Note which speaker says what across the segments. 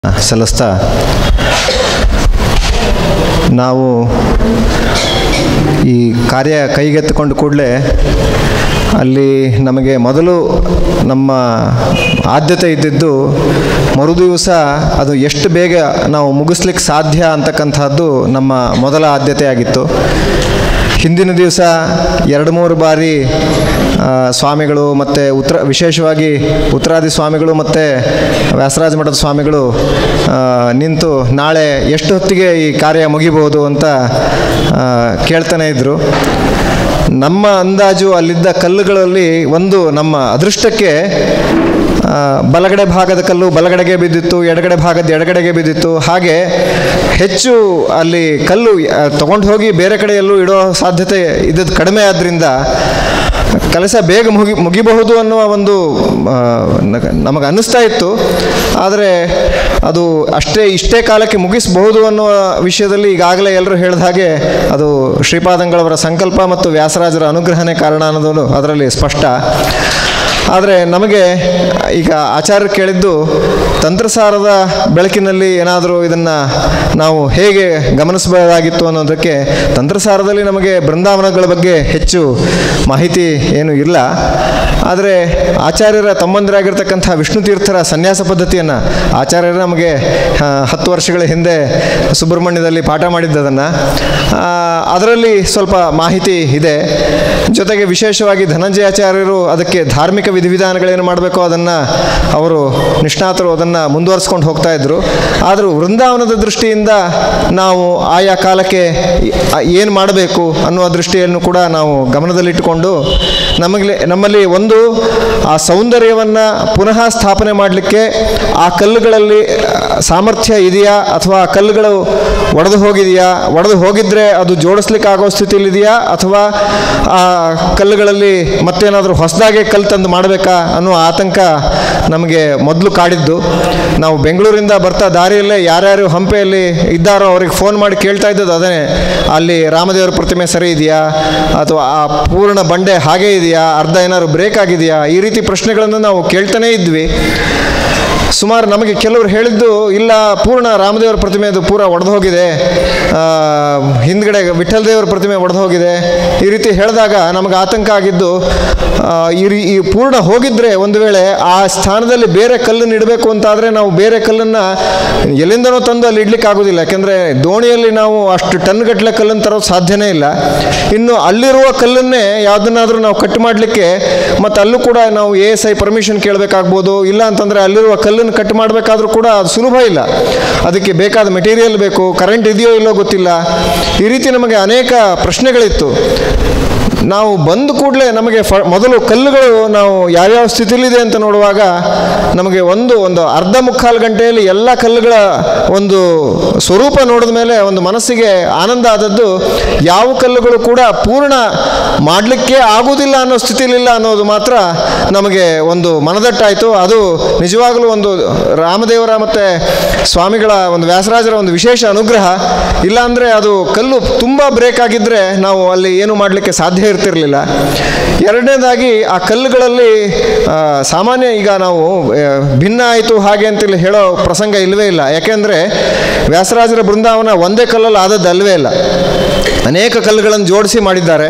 Speaker 1: ಸಲ್ಲಿಸ್ತಾ ನಾವು ಈ ಕಾರ್ಯ ಕೈಗೆತ್ತಿಕೊಂಡು ಕೂಡಲೇ ಅಲ್ಲಿ ನಮಗೆ ಮೊದಲು ನಮ್ಮ ಆದ್ಯತೆ ಇದ್ದಿದ್ದು ಮರು ದಿವಸ ಅದು ಎಷ್ಟು ಬೇಗ ನಾವು ಮುಗಿಸ್ಲಿಕ್ಕೆ ಸಾಧ್ಯ ಅಂತಕ್ಕಂಥದ್ದು ನಮ್ಮ ಮೊದಲ ಆದ್ಯತೆ ಆಗಿತ್ತು ಹಿಂದಿನ ದಿವಸ ಎರಡು ಮೂರು ಬಾರಿ ಆ, ಸ್ವಾಮಿಗಳು ಮತ್ತು ಉತ್ತರ ವಿಶೇಷವಾಗಿ ಉತ್ತರಾದಿ ಸ್ವಾಮಿಗಳು ಮತ್ತು ವ್ಯಾಸರಾಜ ಮಠದ ಸ್ವಾಮಿಗಳು ಆ, ನಿಂತು ನಾಳೆ ಎಷ್ಟು ಹೊತ್ತಿಗೆ ಈ ಕಾರ್ಯ ಮುಗಿಬಹುದು ಅಂತ ಆ, ಕೇಳ್ತಾನೆ ಇದ್ದರು ನಮ್ಮ ಅಂದಾಜು ಅಲ್ಲಿದ್ದ ಕಲ್ಲುಗಳಲ್ಲಿ ಒಂದು ನಮ್ಮ ಅದೃಷ್ಟಕ್ಕೆ ಆ, ಬಲಗಡೆ ಭಾಗದ ಕಲ್ಲು ಬಲಗಡೆಗೆ ಬಿದ್ದಿತ್ತು ಎಡಗಡೆ ಭಾಗದ ಎಡಗಡೆಗೆ ಬಿದ್ದಿತ್ತು ಹಾಗೆ ಹೆಚ್ಚು ಅಲ್ಲಿ ಕಲ್ಲು ತಗೊಂಡು ಹೋಗಿ ಬೇರೆ ಕಡೆ ಎಲ್ಲೂ ಇಡೋ ಸಾಧ್ಯತೆ ಇದ್ದದ್ದು ಕಡಿಮೆ ಆದ್ದರಿಂದ ಕೆಲಸ ಬೇಗ ಮುಗಿ ಮುಗಿಬಹುದು ಅನ್ನುವ ಒಂದು ಆ, ನ- ನಮಗೆ ಅನ್ನಿಸ್ತಾ ಇತ್ತು ಆದರೆ ಅದು ಅಷ್ಟೇ ಇಷ್ಟೇ ಕಾಲಕ್ಕೆ ಮುಗಿಸಬಹುದು ಅನ್ನುವ ವಿಷಯದಲ್ಲಿ ಈಗಾಗಲೇ ಎಲ್ಲರೂ ಹೇಳಿದ ಹಾಗೆ ಅದು ಶ್ರೀಪಾದಂಗಳವರ ಸಂಕಲ್ಪ ಮತ್ತು ವ್ಯಾಸರಾಜರ ಅನುಗ್ರಹನೇ ಕಾರಣ ಅನ್ನೋದು ಅದರಲ್ಲಿ ಸ್ಪಷ್ಟ ಆದರೆ ನಮಗೆ ಈಗ ಆಚಾರ್ಯ ಕೇಳಿದ್ದು ತಂತ್ರಸಾರದ ಬೆಳಕಿನಲ್ಲಿ ಏನಾದರೂ ಇದನ್ನು ನಾವು ಹೇಗೆ ಗಮನಿಸಬಹುದಾಗಿತ್ತು ಅನ್ನೋದಕ್ಕೆ ತಂತ್ರಸಾರದಲ್ಲಿ ನಮಗೆ ಬೃಂದಾವನಗಳ ಬಗ್ಗೆ ಹೆಚ್ಚು ಮಾಹಿತಿ ಏನು ಇಲ್ಲ ಆದರೆ ಆಚಾರ್ಯರ ತಮ್ಮಂದಿರಾಗಿರ್ತಕ್ಕಂಥ ವಿಷ್ಣು ತೀರ್ಥರ ಸನ್ಯಾಸ ಪದ್ಧತಿಯನ್ನು ಆಚಾರ್ಯರು ನಮಗೆ ಆ, ಹತ್ತು ವರ್ಷಗಳ ಹಿಂದೆ ಸುಬ್ರಹ್ಮಣ್ಯದಲ್ಲಿ ಪಾಠ ಮಾಡಿದ್ದದನ್ನು ಅದರಲ್ಲಿ ಸ್ವಲ್ಪ ಮಾಹಿತಿ ಇದೆ ಜೊತೆಗೆ ವಿಶೇಷವಾಗಿ ಧನಂಜಯಾಚಾರ್ಯರು ಅದಕ್ಕೆ ಧಾರ್ಮಿಕ ವಿಧಿವಿಧಾನಗಳೇನು ಮಾಡಬೇಕೋ ಅದನ್ನು ಅವರು ನಿಷ್ಣಾತರು ಅದನ್ನು ಮುಂದುವರಿಸ್ಕೊಂಡು ಹೋಗ್ತಾ ಇದ್ದರು ಆದರೂ ವೃಂದಾವನದ ದೃಷ್ಟಿಯಿಂದ ನಾವು ಆಯಾ ಕಾಲಕ್ಕೆ ಏನು ಮಾಡಬೇಕು ಅನ್ನುವ ದೃಷ್ಟಿಯನ್ನು ಕೂಡ ನಾವು ಗಮನದಲ್ಲಿಟ್ಟುಕೊಂಡು ನಮಗೆ ನಮ್ಮಲ್ಲಿ ಒಂದು ಆ ಸೌಂದರ್ಯವನ್ನು ಪುನಃ ಸ್ಥಾಪನೆ ಮಾಡಲಿಕ್ಕೆ ಆ ಕಲ್ಲುಗಳಲ್ಲಿ ಆ, ಸಾಮರ್ಥ್ಯ ಇದೆಯಾ ಅಥವಾ ಆ ಕಲ್ಲುಗಳು ಒಡೆದು ಹೋಗಿದೆಯಾ ಒಡೆದು ಹೋಗಿದ್ರೆ ಅದು ಜೋಡಿಸ್ಲಿಕ್ಕೆ ಆಗೋ ಸ್ಥಿತಿಯಲ್ಲಿದೆಯಾ ಅಥವಾ ಆ ಕಲ್ಲುಗಳಲ್ಲಿ ಮತ್ತೇನಾದರೂ ಹೊಸದಾಗೆ ಕಲ್ಲು ತಂದು ಮಾಡಬೇಕಾ ಅನ್ನೋ ಆತಂಕ ನಮಗೆ ಮೊದಲು ಕಾಡಿದ್ದು ನಾವು ಬೆಂಗಳೂರಿಂದ ಬರ್ತಾ ದಾರಿಯಲ್ಲೇ ಯಾರ್ಯಾರು ಹಂಪೆಯಲ್ಲಿ ಇದ್ದಾರೋ ಅವ್ರಿಗೆ ಫೋನ್ ಮಾಡಿ ಕೇಳ್ತಾ ಇದ್ದದ್ದು ಅದೇ ಅಲ್ಲಿ ರಾಮದೇವರ ಪ್ರತಿಮೆ ಸರಿ ಇದೆಯಾ ಅಥವಾ ಆ ಪೂರ್ಣ ಬಂಡೆ ಹಾಗೇ ಇದೆಯಾ ಅರ್ಧ ಏನಾದ್ರು ಬ್ರೇಕ್ ಆಗಿದೆಯಾ ಈ ರೀತಿ ಪ್ರಶ್ನೆಗಳನ್ನು ನಾವು ಕೇಳ್ತಾನೇ ಇದ್ವಿ ಸುಮಾರು ನಮಗೆ ಕೆಲವರು ಹೇಳಿದ್ದು ಇಲ್ಲ ಪೂರ್ಣ ರಾಮದೇವರ ಪ್ರತಿಮೆ ಅದು ಪೂರ ಒಡೆದು ಹೋಗಿದೆ ಆ, ಹಿಂದ್ಗಡೆ ವಿಠ್ಠಲ ದೇವರ ಪ್ರತಿಮೆ ಒಡೆದು ಹೋಗಿದೆ ಈ ರೀತಿ ಹೇಳಿದಾಗ ನಮಗೆ ಆತಂಕ ಆಗಿದ್ದು ಆ, ಈ ರೀ ಈ ಪೂರ್ಣ ಹೋಗಿದ್ರೆ ಒಂದು ವೇಳೆ ಆ ಸ್ಥಾನದಲ್ಲಿ ಬೇರೆ ಕಲ್ಲನ್ನು ಇಡಬೇಕು ಅಂತಾದರೆ ನಾವು ಬೇರೆ ಕಲ್ಲನ್ನು ಎಲ್ಲಿಂದನೋ ತಂದು ಅಲ್ಲಿ ಇಡ್ಲಿಕ್ಕೆ ಆಗೋದಿಲ್ಲ ಯಾಕೆಂದರೆ ದೋಣಿಯಲ್ಲಿ ನಾವು ಅಷ್ಟು ಟನ್ ಗಟ್ಟಲೆ ಕಲ್ಲನ್ನು ತರೋದು ಸಾಧ್ಯನೇ ಇಲ್ಲ ಇನ್ನು ಅಲ್ಲಿರುವ ಕಲ್ಲನ್ನೇ ಯಾವುದನ್ನಾದರೂ ನಾವು ಕಟ್ ಮಾಡಲಿಕ್ಕೆ ಮತ್ತು ಅಲ್ಲೂ ಕೂಡ ನಾವು ಎ ಎಸ್ ಐ ಪರ್ಮಿಷನ್ ಕೇಳಬೇಕಾಗ್ಬೋದು ಇಲ್ಲ ಅಂತಂದರೆ ಅಲ್ಲಿರುವ ಕಲ್ಲನ್ನು ಕಟ್ ಮಾಡಬೇಕಾದ್ರೂ ಕೂಡ ಅದು ಸುಲಭ ಇಲ್ಲ ಅದಕ್ಕೆ ಬೇಕಾದ ಮೆಟೀರಿಯಲ್ ಬೇಕು ಕರೆಂಟ್ ಇದೆಯೋ ಇಲ್ಲೋ ಗೊತ್ತಿಲ್ಲ ಈ ರೀತಿ ನಮಗೆ ಅನೇಕ ಪ್ರಶ್ನೆಗಳಿತ್ತು ನಾವು ಬಂದ ಕೂಡಲೇ ನಮಗೆ ಫ ಮೊದಲು ಕಲ್ಲುಗಳು ನಾವು ಯಾವ್ಯಾವ ಸ್ಥಿತಿಲಿದೆ ಅಂತ ನೋಡುವಾಗ ನಮಗೆ ಒಂದು ಒಂದು ಅರ್ಧ ಮುಕ್ಕಾಲು ಗಂಟೆಯಲ್ಲಿ ಎಲ್ಲ ಕಲ್ಲುಗಳ ಒಂದು ಸ್ವರೂಪ ನೋಡಿದ ಮೇಲೆ ಒಂದು ಮನಸ್ಸಿಗೆ ಆನಂದ ಆದದ್ದು ಯಾವ ಕಲ್ಲುಗಳು ಕೂಡ ಪೂರ್ಣ ಮಾಡಲಿಕ್ಕೆ ಆಗುವುದಿಲ್ಲ ಅನ್ನೋ ಸ್ಥಿತಿಲಿಲ್ಲ ಅನ್ನೋದು ಮಾತ್ರ ನಮಗೆ ಒಂದು ಮನದಟ್ಟಾಯಿತು ಅದು ನಿಜವಾಗಲೂ ಒಂದು ರಾಮದೇವರ ಮತ್ತು ಸ್ವಾಮಿಗಳ ಒಂದು ವ್ಯಾಸರಾಜರ ಒಂದು ವಿಶೇಷ ಅನುಗ್ರಹ ಇಲ್ಲಾಂದರೆ ಅದು ಕಲ್ಲು ತುಂಬ ಬ್ರೇಕ್ ಆಗಿದ್ದರೆ ನಾವು ಅಲ್ಲಿ ಏನು ಮಾಡಲಿಕ್ಕೆ ಸಾಧ್ಯ ಇರ್ತಿರಲಿಲ್ಲ ಎರಡನೇದಾಗಿ ಆ ಕಲ್ಲುಗಳಲ್ಲಿ ಆ, ಸಾಮಾನ್ಯ ಈಗ ನಾವು ಆ, ಭಿನ್ನ ಆಯಿತು ಹಾಗೆ ಅಂತೇಳಿ ಹೇಳೋ ಪ್ರಸಂಗ ಇಲ್ಲವೇ ಇಲ್ಲ ಯಾಕೆಂದರೆ ವ್ಯಾಸರಾಜರ ಬೃಂದಾವನ ಒಂದೇ ಕಲ್ಲಲ್ಲಿ ಆದದ್ದು ಅಲ್ವೇ ಇಲ್ಲ ಅನೇಕ ಕಲ್ಲುಗಳನ್ನು ಜೋಡಿಸಿ ಮಾಡಿದ್ದಾರೆ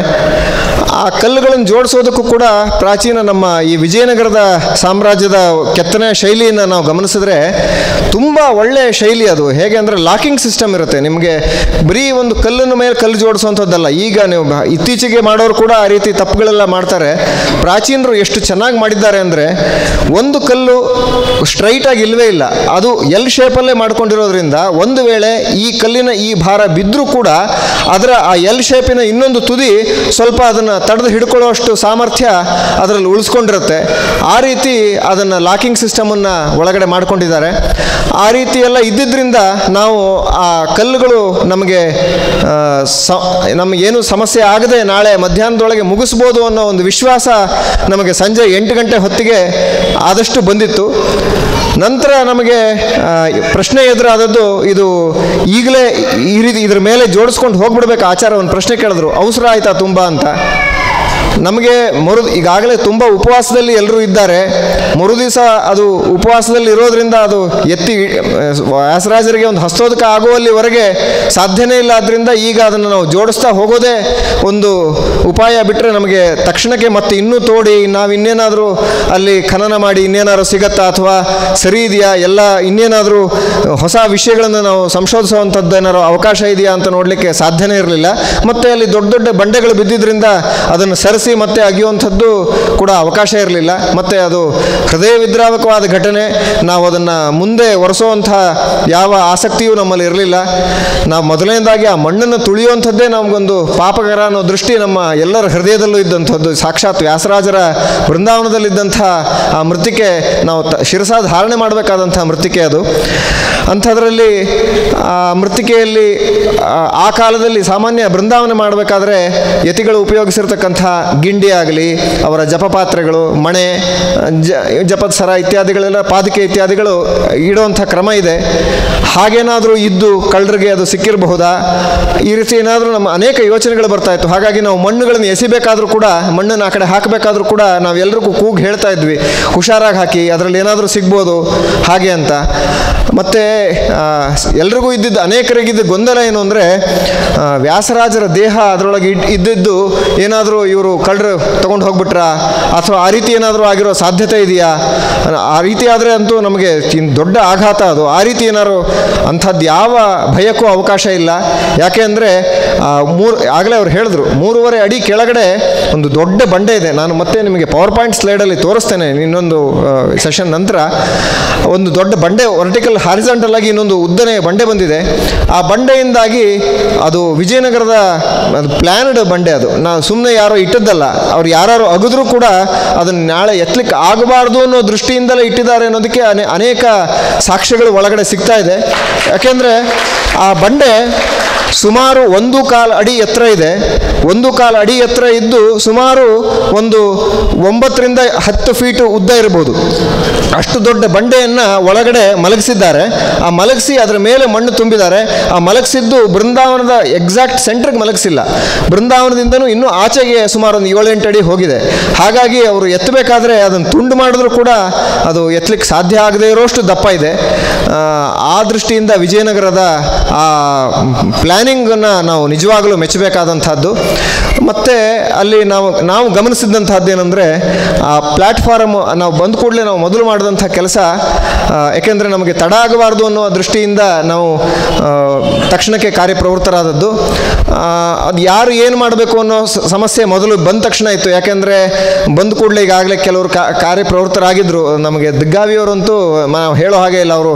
Speaker 1: ಆ ಕಲ್ಲುಗಳನ್ನು ಜೋಡಿಸೋದಕ್ಕೂ ಕೂಡ ಪ್ರಾಚೀನ ನಮ್ಮ ಈ ವಿಜಯನಗರದ ಸಾಮ್ರಾಜ್ಯದ ಕೆತ್ತನೆಯ ಶೈಲಿಯನ್ನು ನಾವು ಗಮನಿಸಿದ್ರೆ ತುಂಬ ಒಳ್ಳೆಯ ಶೈಲಿ ಅದು ಹೇಗೆ ಅಂದರೆ ಲಾಕಿಂಗ್ ಸಿಸ್ಟಮ್ ಇರುತ್ತೆ ನಿಮಗೆ ಬರೀ ಒಂದು ಕಲ್ಲಿನ ಮೇಲೆ ಕಲ್ಲು ಜೋಡಿಸುವಂಥದ್ದಲ್ಲ ಈಗ ನೀವು ಬ- ಇತ್ತೀಚೆಗೆ ಮಾಡೋರು ಕೂಡ ಆ ರೀತಿ ತಪ್ಪುಗಳೆಲ್ಲ ಮಾಡ್ತಾರೆ ಪ್ರಾಚೀನರು ಎಷ್ಟು ಚೆನ್ನಾಗಿ ಮಾಡಿದ್ದಾರೆ ಅಂದರೆ ಒಂದು ಕಲ್ಲು ಸ್ಟ್ರೈಟಾಗಿ ಇಲ್ಲವೇ ಇಲ್ಲ ಅದು ಎಲ್ ಶೇಪಲ್ಲೇ ಮಾಡ್ಕೊಂಡಿರೋದ್ರಿಂದ ಒಂದು ವೇಳೆ ಈ ಕಲ್ಲಿನ ಈ ಭಾರ ಬಿದ್ದರೂ ಕೂಡ ಅದರ ಆ ಎಲ್ ಶೇಪಿನ ಇನ್ನೊಂದು ತುದಿ ಸ್ವಲ್ಪ ಅದನ್ನು ತಡೆದು ಹಿಡ್ಕೊಳ್ಳುವಷ್ಟು ಸಾಮರ್ಥ್ಯ ಅದರಲ್ಲಿ ಉಳಿಸ್ಕೊಂಡಿರುತ್ತೆ ಆ ರೀತಿ ಅದನ್ನು ಲಾಕಿಂಗ್ ಸಿಸ್ಟಮನ್ನು ಒಳಗಡೆ ಮಾಡ್ಕೊಂಡಿದ್ದಾರೆ ಆ ರೀತಿ ಎಲ್ಲ ಇದ್ದಿದ್ದರಿಂದ ನಾವು ಆ ಕಲ್ಲುಗಳು ನಮಗೆ ಆ, ಸ ನಮಗೇನು ಸಮಸ್ಯೆ ಆಗದೆ ನಾಳೆ ಮಧ್ಯಾಹ್ನದೊಳಗೆ ಮುಗಿಸ್ಬೋದು ಅನ್ನೋ ಒಂದು ವಿಶ್ವಾಸ ನಮಗೆ ಸಂಜೆ ಎಂಟು ಗಂಟೆ ಹೊತ್ತಿಗೆ ಆದಷ್ಟು ಬಂದಿತ್ತು ನಂತರ ನಮಗೆ ಆ, ಪ್ರಶ್ನೆ ಎದುರಾದದ್ದು ಇದು ಈಗಲೇ ಈ ರೀತಿ ಇದ್ರ ಮೇಲೆ ಜೋಡಿಸ್ಕೊಂಡು ಹೋಗ್ಬಿಡ್ಬೇಕು ಆಚಾರ ಒಂದು ಪ್ರಶ್ನೆ ಕೇಳಿದ್ರು ಅವಸರ ಆಯ್ತಾ ತುಂಬ ಅಂತ ನಮಗೆ ಮರು ಈಗಾಗಲೇ ತುಂಬ ಉಪವಾಸದಲ್ಲಿ ಎಲ್ಲರೂ ಇದ್ದಾರೆ ಮರು ದಿವಸ ಅದು ಉಪವಾಸದಲ್ಲಿ ಇರೋದ್ರಿಂದ ಅದು ಎತ್ತಿ ಆ, ವ್ಯಾಸರಾಜರಿಗೆ ಒಂದು ಹಸ್ತೋದಕ ಆಗುವಲ್ಲಿವರೆಗೆ ಸಾಧ್ಯನೇ ಇಲ್ಲ ಆದ್ದರಿಂದ ಈಗ ಅದನ್ನು ನಾವು ಜೋಡಿಸ್ತಾ ಹೋಗೋದೇ ಒಂದು ಉಪಾಯ ಬಿಟ್ಟರೆ ನಮಗೆ ತಕ್ಷಣಕ್ಕೆ ಮತ್ತೆ ಇನ್ನೂ ತೋಡಿ ನಾವು ಇನ್ನೇನಾದರೂ ಅಲ್ಲಿ ಖನನ ಮಾಡಿ ಇನ್ನೇನಾದ್ರು ಸಿಗತ್ತಾ ಅಥವಾ ಸರಿ ಇದೆಯಾ ಎಲ್ಲ ಇನ್ನೇನಾದರೂ ಹೊಸ ವಿಷಯಗಳನ್ನು ನಾವು ಸಂಶೋಧಿಸುವಂಥದ್ದು ಏನಾದ್ರು ಅವಕಾಶ ಇದೆಯಾ ಅಂತ ನೋಡಲಿಕ್ಕೆ ಸಾಧ್ಯನೇ ಇರಲಿಲ್ಲ ಮತ್ತು ಅಲ್ಲಿ ದೊಡ್ಡ ದೊಡ್ಡ ಬಂಡೆಗಳು ಬಿದ್ದಿದ್ದರಿಂದ ಅದನ್ನು ಸರಿಸಿ ಮತ್ತೆ ಅಗಿಯುವಂಥದ್ದು ಕೂಡ ಅವಕಾಶ ಇರಲಿಲ್ಲ ಮತ್ತು ಅದು ಹೃದಯ ವಿದ್ರಾವಕವಾದ ಘಟನೆ ನಾವು ಅದನ್ನು ಮುಂದೆ ಒರೆಸುವಂಥ ಯಾವ ಆಸಕ್ತಿಯೂ ನಮ್ಮಲ್ಲಿ ಇರಲಿಲ್ಲ ನಾವು ಮೊದಲನೇದಾಗಿ ಆ ಮಣ್ಣನ್ನು ತುಳಿಯುವಂಥದ್ದೇ ನಮಗೊಂದು ಪಾಪಕರ ಅನ್ನೋ ದೃಷ್ಟಿ ನಮ್ಮ ಎಲ್ಲರ ಹೃದಯದಲ್ಲೂ ಇದ್ದಂಥದ್ದು ಸಾಕ್ಷಾತ್ ವ್ಯಾಸರಾಜರ ಬೃಂದಾವನದಲ್ಲಿದ್ದಂಥ ಆ ಮೃತ್ತಿಕೆ ನಾವು ತ ಶಿರಸ ಧಾರಣೆ ಮಾಡಬೇಕಾದಂಥ ಮೃತ್ತಿಕೆ ಅದು ಅಂಥದ್ರಲ್ಲಿ ಆ ಮೃತ್ತಿಕೆಯಲ್ಲಿ ಆ, ಆ ಕಾಲದಲ್ಲಿ ಸಾಮಾನ್ಯ ಬೃಂದಾವನ ಮಾಡಬೇಕಾದ್ರೆ ಯತಿಗಳು ಉಪಯೋಗಿಸಿರ್ತಕ್ಕಂಥ ಗಿಂಡಿ ಆಗಲಿ ಅವರ ಜಪಪಾತ್ರೆಗಳು ಮಣೆ ಜ ಜಪದ ಸರ ಇತ್ಯಾದಿಗಳೆಲ್ಲ ಪಾದಕೆ ಇತ್ಯಾದಿಗಳು ಇಡುವಂಥ ಕ್ರಮ ಇದೆ ಹಾಗೇನಾದರೂ ಇದ್ದು ಕಳ್ಳರಿಗೆ ಅದು ಸಿಕ್ಕಿರಬಹುದಾ ಈ ರೀತಿ ಏನಾದರೂ ನಮ್ಮ ಅನೇಕ ಯೋಚನೆಗಳು ಬರ್ತಾ ಇತ್ತು ಹಾಗಾಗಿ ನಾವು ಮಣ್ಣುಗಳನ್ನು ಎಸಿಬೇಕಾದ್ರೂ ಕೂಡ ಮಣ್ಣನ್ನು ಆ ಕಡೆ ಹಾಕಬೇಕಾದ್ರೂ ಕೂಡ ನಾವು ಎಲ್ರಿಗೂ ಕೂಗು ಹೇಳ್ತಾ ಇದ್ವಿ ಹುಷಾರಾಗಿ ಹಾಕಿ ಅದರಲ್ಲಿ ಏನಾದರೂ ಸಿಗ್ಬೋದು ಹಾಗೆ ಅಂತ ಮತ್ತು ಎಲ್ರಿಗೂ ಇದ್ದಿದ್ದು ಅನೇಕರಿಗಿದ್ದ ಗೊಂದಲ ಏನು ಅಂದರೆ ವ್ಯಾಸರಾಜರ ದೇಹ ಅದರೊಳಗೆ ಇಡ್ ಇದ್ದಿದ್ದು ಏನಾದರೂ ಇವರು ಕಳ್ಳರು ತೊಗೊಂಡು ಹೋಗ್ಬಿಟ್ರಾ ಅಥವಾ ಆ ರೀತಿ ಏನಾದರೂ ಆಗಿರೋ ಸಾಧ್ಯತೆ ಇದೆಯಾ ಆ ರೀತಿ ಆದರೆ ಅಂತೂ ನಮಗೆ ಇನ್ ದೊಡ್ಡ ಆಘಾತ ಅದು ಆ ರೀತಿ ಏನಾದ್ರು ಅಂಥದ್ದು ಯಾವ ಭಯಕ್ಕೂ ಅವಕಾಶ ಇಲ್ಲ ಯಾಕೆ ಅಂದರೆ ಮೂರು ಆಗಲೇ ಅವ್ರು ಹೇಳಿದ್ರು ಮೂರುವರೆ ಅಡಿ ಕೆಳಗಡೆ ಒಂದು ದೊಡ್ಡ ಬಂಡೆ ಇದೆ ನಾನು ಮತ್ತೆ ನಿಮಗೆ ಪವರ್ ಪಾಯಿಂಟ್ ಸ್ಲೈಡಲ್ಲಿ ತೋರಿಸ್ತೇನೆ ಇನ್ನೊಂದು ಸೆಷನ್ ನಂತರ ಒಂದು ದೊಡ್ಡ ಬಂಡೆ ವರ್ಟಿಕಲ್ ಹಾರಿಸಂಟಲ್ ಆಗಿ ಇನ್ನೊಂದು ಉದ್ದನೆ ಬಂಡೆ ಬಂದಿದೆ ಆ ಬಂಡೆಯಿಂದಾಗಿ ಅದು ವಿಜಯನಗರದ ಪ್ಲ್ಯಾನ್ಡ್ ಬಂಡೆ ಅದು ನಾವು ಸುಮ್ಮನೆ ಯಾರೋ ಇಟ್ಟದ್ದಲ್ಲ ಅವ್ರು ಯಾರು ಅಗಿದ್ರೂ ಕೂಡ ಅದನ್ನು ನಾಳೆ ಎತ್ತಲಿಕ್ಕೆ ಆಗಬಾರ್ದು ಅನ್ನೋ ದೃಷ್ಟಿಯಿಂದಲೇ ಇಟ್ಟಿದ್ದಾರೆ ಅನ್ನೋದಕ್ಕೆ ಅನೇ ಅನೇಕ ಸಾಕ್ಷ್ಯಗಳು ಒಳಗಡೆ ಸಿಗ್ತಾ ಇದೆ ಯಾಕೆಂದರೆ ಆ ಬಂಡೆ ಸುಮಾರು ಒಂದು ಕಾಲು ಅಡಿ ಎತ್ತರ ಇದೆ ಒಂದು ಕಾಲು ಅಡಿ ಎತ್ತರ ಇದ್ದು ಸುಮಾರು ಒಂದು ಒಂಬತ್ತರಿಂದ ಹತ್ತು ಫೀಟು ಉದ್ದ ಇರ್ಬೋದು ಅಷ್ಟು ದೊಡ್ಡ ಬಂಡೆಯನ್ನು ಒಳಗಡೆ ಮಲಗಿಸಿದ್ದಾರೆ ಆ ಮಲಗಿಸಿ ಅದರ ಮೇಲೆ ಮಣ್ಣು ತುಂಬಿದ್ದಾರೆ ಆ ಮಲಗಿಸಿದ್ದು ಬೃಂದಾವನದ ಎಕ್ಸಾಕ್ಟ್ ಸೆಂಟ್ರಿಗೆ ಮಲಗಿಸಿಲ್ಲ ಬೃಂದಾವನದಿಂದನೂ ಇನ್ನೂ ಆಚೆಗೆ ಸುಮಾರು ಒಂದು ಏಳೆಂಟು ಅಡಿ ಹೋಗಿದೆ ಹಾಗಾಗಿ ಅವರು ಎತ್ತಬೇಕಾದ್ರೆ ಅದನ್ನು ತುಂಡು ಮಾಡಿದ್ರೂ ಕೂಡ ಅದು ಎತ್ತಲಿಕ್ಕೆ ಸಾಧ್ಯ ಆಗದೇ ಇರೋಷ್ಟು ದಪ್ಪ ಇದೆ ಆ, ಆ ದೃಷ್ಟಿಯಿಂದ ವಿಜಯನಗರದ ಆ ಪ್ಲ್ಯಾನಿಂಗನ್ನು ನಾವು ನಿಜವಾಗಲೂ ಮೆಚ್ಚಬೇಕಾದಂಥದ್ದು ಮತ್ತು ಅಲ್ಲಿ ನಾವು ನಾವು ಗಮನಿಸಿದಂಥದ್ದು ಏನಂದರೆ ಆ ಪ್ಲ್ಯಾಟ್ಫಾರಮ್ ನಾವು ಬಂದ ಕೂಡಲೇ ನಾವು ಮೊದಲು ಮಾಡಿದಂಥ ಕೆಲಸ ಯಾಕೆಂದರೆ ನಮಗೆ ತಡ ಆಗಬಾರ್ದು ಅನ್ನೋ ದೃಷ್ಟಿಯಿಂದ ನಾವು ಆ, ತಕ್ಷಣಕ್ಕೆ ಕಾರ್ಯಪ್ರವೃತ್ತರಾದದ್ದು ಆ, ಅದು ಯಾರು ಏನು ಮಾಡಬೇಕು ಅನ್ನೋ ಸ- ಸಮಸ್ಯೆ ಮೊದಲು ಬಂದ ತಕ್ಷಣ ಇತ್ತು ಯಾಕೆಂದರೆ ಬಂದ ಕೂಡಲೇ ಈಗಾಗಲೇ ಕೆಲವರು ಕಾ ಕಾರ್ಯಪ್ರವೃತ್ತರಾಗಿದ್ದರು ನಮಗೆ ದಿಗ್ಗಾವಿಯವರಂತೂ ನಾವು ಹೇಳೋ ಹಾಗೆ ಇಲ್ಲ ಅವರು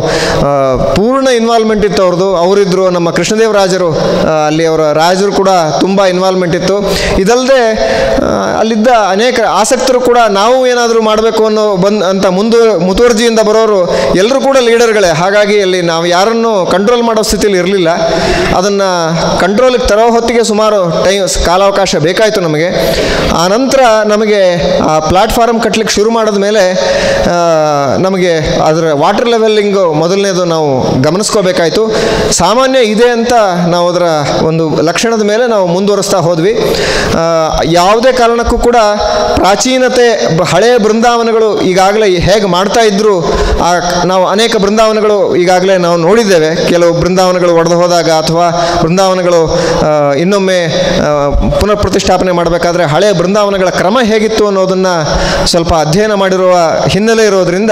Speaker 1: ಪೂರ್ಣ ಇನ್ವಾಲ್ವ್ಮೆಂಟ್ ಇತ್ತು ಅವ್ರದ್ದು ಅವರಿದ್ದರು ನಮ್ಮ ಕೃಷ್ಣದೇವರಾಜರು ಆ, ಅಲ್ಲಿ ಅವರ ರಾಜರು ಕೂಡ ತುಂಬ ಇನ್ವಾಲ್ವ್ಮೆಂಟ್ ಇತ್ತು ಇದಲ್ಲದೆ ಅಲ್ಲಿದ್ದ ಅನೇಕ ಆಸಕ್ತರು ಕೂಡ ನಾವು ಏನಾದರೂ ಮಾಡಬೇಕು ಅನ್ನೋ ಬಂದ್ ಅಂತ ಮುಂದು ಮುತುವರ್ಜಿಯಿಂದ ಬರೋರು ಎಲ್ಲರೂ ಕೂಡ ಲೀಡರ್ಗಳೇ ಹಾಗಾಗಿ ಅಲ್ಲಿ ನಾವು ಯಾರನ್ನು ಕಂಟ್ರೋಲ್ ಮಾಡೋ ಸ್ಥಿತಿಯಲ್ಲಿ ಇರಲಿಲ್ಲ ಅದನ್ನು ಕಂಟ್ರೋಲಿಗೆ ತರೋ ಹೊತ್ತಿಗೆ ಸುಮಾರು ಟೈಮ್ ಕಾಲಾವಕಾಶ ಬೇಕಾಯಿತು ನಮಗೆ ಆ ನಂತರ ನಮಗೆ ಆ ಪ್ಲಾಟ್ಫಾರಮ್ ಕಟ್ಟಲಿಕ್ಕೆ ಶುರು ಮಾಡಿದ ಮೇಲೆ ಆ, ನಮಗೆ ಅದರ ವಾಟರ್ ಲೆವೆಲ್ಲಿಂಗು ಮೊದಲನೇದು ನಾವು ಗಮನಿಸ್ಕೋಬೇಕಾಯಿತು ಸಾಮಾನ್ಯ ಇದೆ ಅಂತ ನಾವು ಅದರ ಒಂದು ಲಕ್ಷಣದ ಮೇಲೆ ನಾವು ಮುಂದುವರಿಸ್ತಾ ಹೋದ್ವಿ ಆ, ಯಾವುದೇ ಕಾರಣಕ್ಕೂ ಕೂಡ ಪ್ರಾಚೀನತೆ ಬ- ಹಳೆಯ ಬೃಂದಾವನಗಳು ಈಗಾಗಲೇ ಹೇಗೆ ಮಾಡ್ತಾ ಇದ್ರು ಆ ನಾವು ಅನೇಕ ಬೃಂದಾವನಗಳು ಈಗಾಗಲೇ ನಾವು ನೋಡಿದ್ದೇವೆ ಕೆಲವು ಬೃಂದಾವನಗಳು ಒಡೆದು ಹೋದಾಗ ಅಥವಾ ಬೃಂದಾವನಗಳು ಆ, ಇನ್ನೊಮ್ಮೆ ಆ, ಪುನಃ ಪ್ರತಿಷ್ಠಾಪನೆ ಮಾಡಬೇಕಾದ್ರೆ ಹಳೆಯ ಬೃಂದಾವನಗಳ ಕ್ರಮ ಹೇಗಿತ್ತು ಅನ್ನೋದನ್ನು ಸ್ವಲ್ಪ ಅಧ್ಯಯನ ಮಾಡಿರುವ ಹಿನ್ನೆಲೆ ಇರೋದ್ರಿಂದ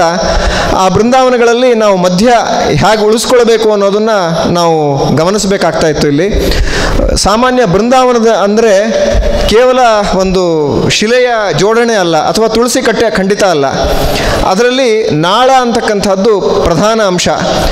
Speaker 1: ಆ ಬೃಂದಾವನಗಳಲ್ಲಿ ನಾವು ಮಧ್ಯ ಹೇಗೆ ಉಳಿಸ್ಕೊಳ್ಬೇಕು ಅನ್ನೋದನ್ನು ನಾವು ಗಮನಿಸಬೇಕಾಗ್ತಾ ಇತ್ತು ಇಲ್ಲಿ ಸಾಮಾನ್ಯ ಬೃಂದಾವನದ ಅಂದರೆ ಕೇವಲ ಒಂದು ಶಿಲೆಯ ಜೋಡಣೆ ಅಲ್ಲ ಅಥವಾ ತುಳಸಿ ಕಟ್ಟೆ ಖಂಡಿತ ಅಲ್ಲ ಅದರಲ್ಲಿ ನಾಳ ಅಂತಕ್ಕಂಥದ್ದು ಪ್ರಧಾನ ಅಂಶ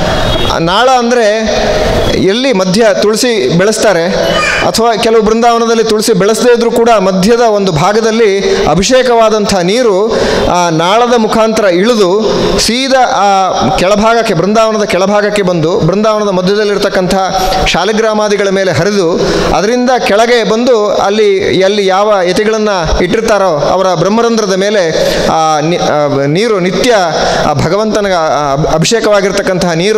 Speaker 1: ಆ ನಾಳ ಅಂದರೆ ಎಲ್ಲಿ ಮಧ್ಯ ತುಳಸಿ ಬೆಳೆಸ್ತಾರೆ ಅಥವಾ ಕೆಲವು ಬೃಂದಾವನದಲ್ಲಿ ತುಳಸಿ ಬೆಳೆಸದೇ ಇದ್ರೂ ಕೂಡ ಮಧ್ಯದ ಒಂದು ಭಾಗದಲ್ಲಿ ಅಭಿಷೇಕವಾದಂಥ ನೀರು ಆ ನಾಳದ ಮುಖಾಂತರ ಇಳಿದು ಸೀದಾ ಆ ಕೆಳಭಾಗಕ್ಕೆ ಬೃಂದಾವನದ ಕೆಳಭಾಗಕ್ಕೆ ಬಂದು ಬೃಂದಾವನದ ಮಧ್ಯದಲ್ಲಿರ್ತಕ್ಕಂಥ ಶಾಲಿಗ್ರಾಮಾದಿಗಳ ಮೇಲೆ ಹರಿದು ಅದರಿಂದ ಕೆಳಗೆ ಬಂದು ಅಲ್ಲಿ ಎಲ್ಲಿ ಯಾವ ಯತಿಗಳನ್ನು ಇಟ್ಟಿರ್ತಾರೋ ಅವರ ಬ್ರಹ್ಮರಂಧ್ರದ ಮೇಲೆ ಆ ನಿ- ಆ ನೀರು ನಿತ್ಯ ಆ ಭಗವಂತನ ಆ ಅಭಿಷೇಕವಾಗಿರ್ತಕ್ಕಂತಹ ನೀರು ಅವರಲ್ಲಿ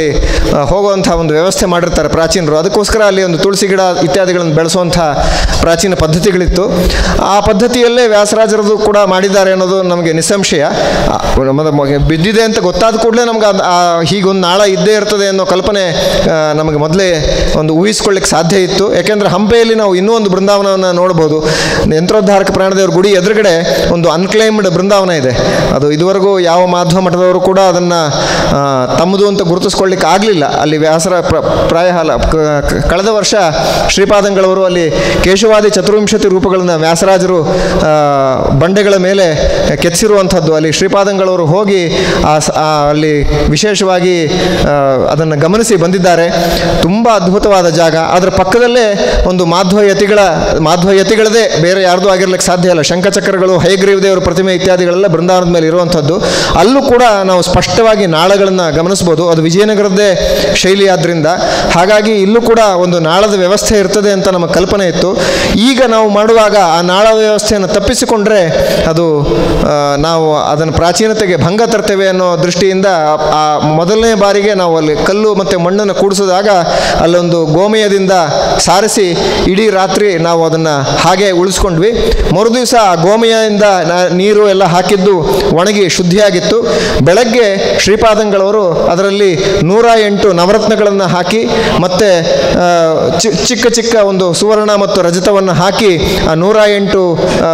Speaker 1: ಅಲ್ಲಿ ಆ, ಹೋಗುವಂಥ ಒಂದು ವ್ಯವಸ್ಥೆ ಮಾಡಿರ್ತಾರೆ ಪ್ರಾಚೀನರು ಅದಕ್ಕೋಸ್ಕರ ಅಲ್ಲಿ ಒಂದು ತುಳಸಿ ಗಿಡ ಇತ್ಯಾದಿಗಳನ್ನು ಬೆಳೆಸುವಂಥ ಪ್ರಾಚೀನ ಪದ್ಧತಿಗಳಿತ್ತು ಆ ಪದ್ಧತಿಯಲ್ಲೇ ವ್ಯಾಸರಾಜರದು ಕೂಡ ಮಾಡಿದ್ದಾರೆ ಅನ್ನೋದು ನಮಗೆ ನಿಸ್ಸಂಶಯ ಆ, ನಮ್ಮದು ಮ- ಬಿದ್ದಿದೆ ಅಂತ ಗೊತ್ತಾದ ಕೂಡಲೇ ನಮ್ಗೆ ಅದು ಆ ಹೀಗೊಂದು ನಾಳ ಇದ್ದೇ ಇರ್ತದೆ ಅನ್ನೋ ಕಲ್ಪನೆ ಆ, ನಮಗೆ ಮೊದಲೇ ಒಂದು ಊಹಿಸ್ಕೊಳ್ಳಿಕ್ಕೆ ಸಾಧ್ಯ ಇತ್ತು ಯಾಕೆಂದರೆ ಹಂಪೆಯಲ್ಲಿ ನಾವು ಇನ್ನೂ ಒಂದು ಬೃಂದಾವನವನ್ನು ನೋಡ್ಬೋದು ಯಂತ್ರೋದ್ಧಾರಕ ಪ್ರಾಣದೇವ್ರ ಗುಡಿ ಎದುರುಗಡೆ ಒಂದು ಅನ್ಕ್ಲೈಮ್ಡ್ ಬೃಂದಾವನ ಇದೆ ಅದು ಇದುವರೆಗೂ ಯಾವ ಮಾಧ್ವ ಮಠದವರು ಕೂಡ ಅದನ್ನು ತಮ್ಮದು ಅಂತ ಗುರುತಿಸ್ಕೊಳ್ಳಿಕ್ಕೆ ಆಗಲಿಲ್ಲ ಅಲ್ಲಿ ವ್ಯಾಸರ ಪ್ರ ಪ್ರಾಯ ಅಲ್ಲ, ಕ- ಕ- ಕಳೆದ ವರ್ಷ ಶ್ರೀಪಾದಂಗಳವರು ಅಲ್ಲಿ ಕೇಶವಾದಿ ಚತುರ್ವಿಂಶತಿ ರೂಪಗಳನ್ನು ವ್ಯಾಸರಾಜರು ಆ, ಬಂಡೆಗಳ ಮೇಲೆ ಕೆತ್ತಿಸಿರುವಂಥದ್ದು ಅಲ್ಲಿ ಶ್ರೀಪಾದಂಗಳವರು ಹೋಗಿ ಆ ಸ- ಆ ಅಲ್ಲಿ ವಿಶೇಷವಾಗಿ ಅದನ್ನು ಗಮನಿಸಿ ಬಂದಿದ್ದಾರೆ ತುಂಬ ಅದ್ಭುತವಾದ ಜಾಗ ಅದರ ಪಕ್ಕದಲ್ಲೇ ಒಂದು ಮಾಧ್ವ ಯತಿಗಳ ಮಾಧ್ವ ಯತಿಗಳದೇ ಬೇರೆ ಯಾರ್ದೂ ಆಗಿರ್ಲಿಕ್ಕೆ ಸಾಧ್ಯ ಇಲ್ಲ ಶಂಖಚಕ್ರಗಳು ಹೈಗ್ರೀವ ದೇವರ ಪ್ರತಿಮೆ ಇತ್ಯಾದಿಗಳೆಲ್ಲ ಬೃಂದಾವನದ ಮೇಲೆ ಇರುವಂಥದ್ದು ಅಲ್ಲೂ ಕೂಡ ನಾವು ಸ್ಪಷ್ಟವಾಗಿ ನಾಳಗಳನ್ನು ಗಮನಿಸ್ಬೋದು ಅದು ವಿಜಯನಗರದ್ದೇ ಶೈಲಿ ಆದ್ದರಿಂದ ಹಾಗಾಗಿ ಇಲ್ಲೂ ಕೂಡ ಒಂದು ನಾಳದ ವ್ಯವಸ್ಥೆ ಇರ್ತದೆ ಅಂತ ನಮ್ಮ ಕಲ್ಪನೆ ಇತ್ತು ಈಗ ನಾವು ಮಾಡುವಾಗ ಆ ನಾಳ ವ್ಯವಸ್ಥೆಯನ್ನು ತಪ್ಪಿಸಿಕೊಂಡ್ರೆ ಅದು ಆ, ನಾವು ಅದನ್ನು ಪ್ರಾಚೀನತೆಗೆ ಭಂಗ ತರ್ತೇವೆ ಅನ್ನೋ ದೃಷ್ಟಿಯಿಂದ ಆ ಮೊದಲನೇ ಬಾರಿಗೆ ನಾವು ಅಲ್ಲಿ ಕಲ್ಲು ಮತ್ತು ಮಣ್ಣನ್ನು ಕೂಡಿಸಿದಾಗ ಅಲ್ಲೊಂದು ಗೋಮಯದಿಂದ ಸಾರಿಸಿ ಇಡೀ ರಾತ್ರಿ ನಾವು ಅದನ್ನು ಹಾಗೆ ಉಳಿಸ್ಕೊಂಡ್ವಿ ಮರುದಿವಸ ಆ ಗೋಮಯದಿಂದ ನ- ನೀರು ಎಲ್ಲ ಹಾಕಿದ್ದು ಒಣಗಿ ಶುದ್ಧಿಯಾಗಿತ್ತು ಬೆಳಗ್ಗೆ ಶ್ರೀಪಾದಂಗಳವರು ಅದರಲ್ಲಿ ನೂರ ಎಂಟು ನವರತ್ನಗಳನ್ನು ಹಾಕಿ ಮತ್ತು ಚಿಕ್ಕ ಚಿಕ್ಕ ಒಂದು ಸುವರ್ಣ ಮತ್ತು ರಜತವನ್ನು ಹಾಕಿ ಆ ನೂರ ಎಂಟು ಆ,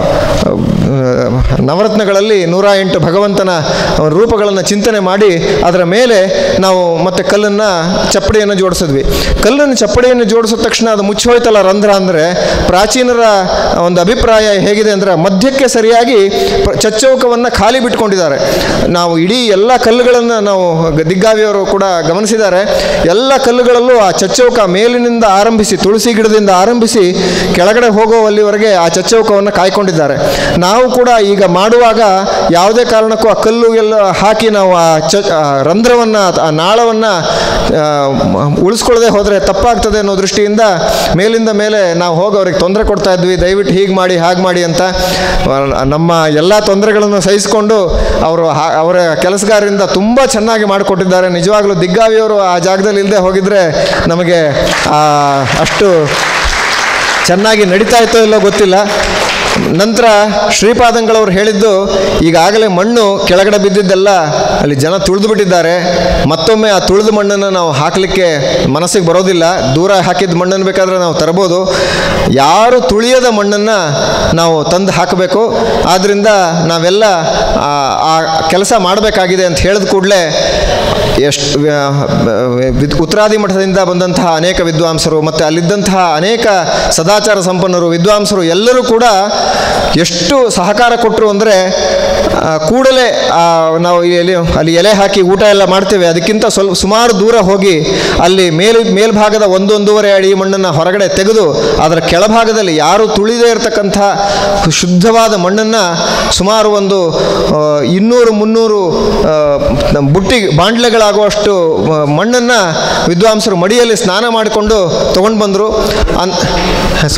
Speaker 1: ಆ, ನವರತ್ನಗಳಲ್ಲಿ ನೂರ ಎಂಟು ಭಗವಂತನ ರೂಪಗಳನ್ನು ಚಿಂತನೆ ಮಾಡಿ ಅದರ ಮೇಲೆ ನಾವು ಮತ್ತೆ ಕಲ್ಲನ್ನು ಚಪ್ಪಡಿಯನ್ನು ಜೋಡಿಸಿದ್ವಿ ಕಲ್ಲನ್ನು ಚಪ್ಪಡಿಯನ್ನು ಜೋಡಿಸಿದ ತಕ್ಷಣ ಅದು ಮುಚ್ಚೋಯ್ತಲ್ಲ ರಂಧ್ರ ಅಂದರೆ ಪ್ರಾಚೀನರ ಒಂದು ಅಭಿಪ್ರಾಯ ಹೇಗಿದೆ ಅಂದರೆ ಮಧ್ಯಕ್ಕೆ ಸರಿಯಾಗಿ ಪ್ರ- ಚಚ್ಚೌಕವನ್ನು ಖಾಲಿ ಬಿಟ್ಕೊಂಡಿದ್ದಾರೆ ನಾವು ಇಡೀ ಎಲ್ಲ ಕಲ್ಲುಗಳನ್ನು ನಾವು ಗ- ದಿಗ್ಗಾವಿಯವರು ಕೂಡ ಗಮನಿಸಿದ್ದಾರೆ ಎಲ್ಲ ಕಲ್ಲುಗಳಲ್ಲೂ ಆ ಚಚ್ಚೌಕ ಮೇಲಿನಿಂದ ಆರಂಭಿಸಿ ತುಳಸಿ ಗಿಡದಿಂದ ಆರಂಭಿಸಿ ಕೆಳಗಡೆ ಹೋಗುವಲ್ಲಿವರೆಗೆ ಆ ಚಚ್ಚೌಕವನ್ನು ಕಾಯ್ಕೊಂಡಿದ್ದಾರೆ ನಾವು ಕೂಡ ಈಗ ಮಾಡುವಾಗ ಯಾವುದೇ ಕಾರಣಕ್ಕೂ ಆ ಕಲ್ಲು ಎಲ್ಲ ಹಾಕಿ ನಾವು ಆ ಚ ಆ ರಂಧ್ರವನ್ನು ಆ ನಾಳವನ್ನು ಉಳಿಸ್ಕೊಳ್ಳದೆ ಹೋದರೆ ತಪ್ಪಾಗ್ತದೆ ಅನ್ನೋ ದೃಷ್ಟಿಯಿಂದ ಮೇಲಿಂದ ಮೇಲೆ ನಾವು ಹೋಗಿ ಅವ್ರಿಗೆ ತೊಂದರೆ ಕೊಡ್ತಾ ಇದ್ವಿ ದಯವಿಟ್ಟು ಹೀಗೆ ಮಾಡಿ ಹಾಗೆ ಮಾಡಿ ಅಂತ ಆ, ನಮ್ಮ ಎಲ್ಲ ತೊಂದರೆಗಳನ್ನು ಸಹಿಸಿಕೊಂಡು ಅವರು ಹಾ- ಅವರ ಕೆಲಸಗಾರರಿಂದ ತುಂಬ ಚೆನ್ನಾಗಿ ಮಾಡಿಕೊಟ್ಟಿದ್ದಾರೆ ನಿಜವಾಗ್ಲೂ ದಿಗ್ಗಾವಿಯವರು ಆ ಜಾಗದಲ್ಲಿ ಇಲ್ಲದೆ ಹೋಗಿದ್ರೆ ನಮಗೆ ಆ, ಅಷ್ಟು ಚೆನ್ನಾಗಿ ನಡೀತಾ ಇತ್ತೋ ಇಲ್ಲೋ ಗೊತ್ತಿಲ್ಲ ನಂತರ ಶ್ರೀಪಾದಂಗಳವ್ರು ಹೇಳಿದ್ದು ಈಗಾಗಲೇ ಮಣ್ಣು ಕೆಳಗಡೆ ಬಿದ್ದಿದ್ದೆಲ್ಲ ಅಲ್ಲಿ ಜನ ತುಳಿದು ಬಿಟ್ಟಿದ್ದಾರೆ ಮತ್ತೊಮ್ಮೆ ಆ ತುಳಿದ ಮಣ್ಣನ್ನು ನಾವು ಹಾಕಲಿಕ್ಕೆ ಮನಸ್ಸಿಗೆ ಬರೋದಿಲ್ಲ ದೂರ ಹಾಕಿದ ಮಣ್ಣನ್ನು ಬೇಕಾದರೆ ನಾವು ತರಬೋದು ಯಾರು ತುಳಿಯದ ಮಣ್ಣನ್ನು ನಾವು ತಂದು ಹಾಕಬೇಕು ಆದ್ದರಿಂದ ನಾವೆಲ್ಲ ಆ- ಆ ಕೆಲಸ ಮಾಡಬೇಕಾಗಿದೆ ಅಂತ ಹೇಳಿದ ಕೂಡಲೇ ಎಷ್ಟು ವಿದ್- ಉತ್ತರಾದಿ ಮಠದಿಂದ ಬಂದಂತಹ ಅನೇಕ ವಿದ್ವಾಂಸರು ಮತ್ತು ಅಲ್ಲಿದ್ದಂತಹ ಅನೇಕ ಸದಾಚಾರ ಸಂಪನ್ನರು ವಿದ್ವಾಂಸರು ಎಲ್ಲರೂ ಕೂಡ ಎಷ್ಟು ಸಹಕಾರ ಕೊಟ್ಟರು ಅಂದರೆ ಕೂಡಲೇ ಆ, ನಾವು ಎಲೆ ಅಲ್ಲಿ ಎಲೆ ಹಾಕಿ ಊಟ ಎಲ್ಲ ಮಾಡ್ತೇವೆ ಅದಕ್ಕಿಂತ ಸ್ವಲ್ಪ ಸುಮಾರು ದೂರ ಹೋಗಿ ಅಲ್ಲಿ ಮೇಲ್ ಮೇಲ್ಭಾಗದ ಒಂದೊಂದೂವರೆ ಅಡಿ ಮಣ್ಣನ್ನು ಹೊರಗಡೆ ತೆಗೆದು ಅದರ ಕೆಳಭಾಗದಲ್ಲಿ ಯಾರು ತುಳಿದೇ ಇರತಕ್ಕಂಥ ಶುದ್ಧವಾದ ಮಣ್ಣನ್ನು ಸುಮಾರು ಒಂದು ಆ, ಇನ್ನೂರು ಮುನ್ನೂರು ಆ, ನಮ್ಮ ಬುಟ್ಟಿ ಬಾಂಡ್ಲೆಗಳಾಗುವಷ್ಟು ಮಣ್ಣನ್ನು ವಿದ್ವಾಂಸರು ಮಡಿಯಲ್ಲಿ ಸ್ನಾನ ಮಾಡಿಕೊಂಡು ತೊಗೊಂಡು ಬಂದರು ಅನ್ ಸೊ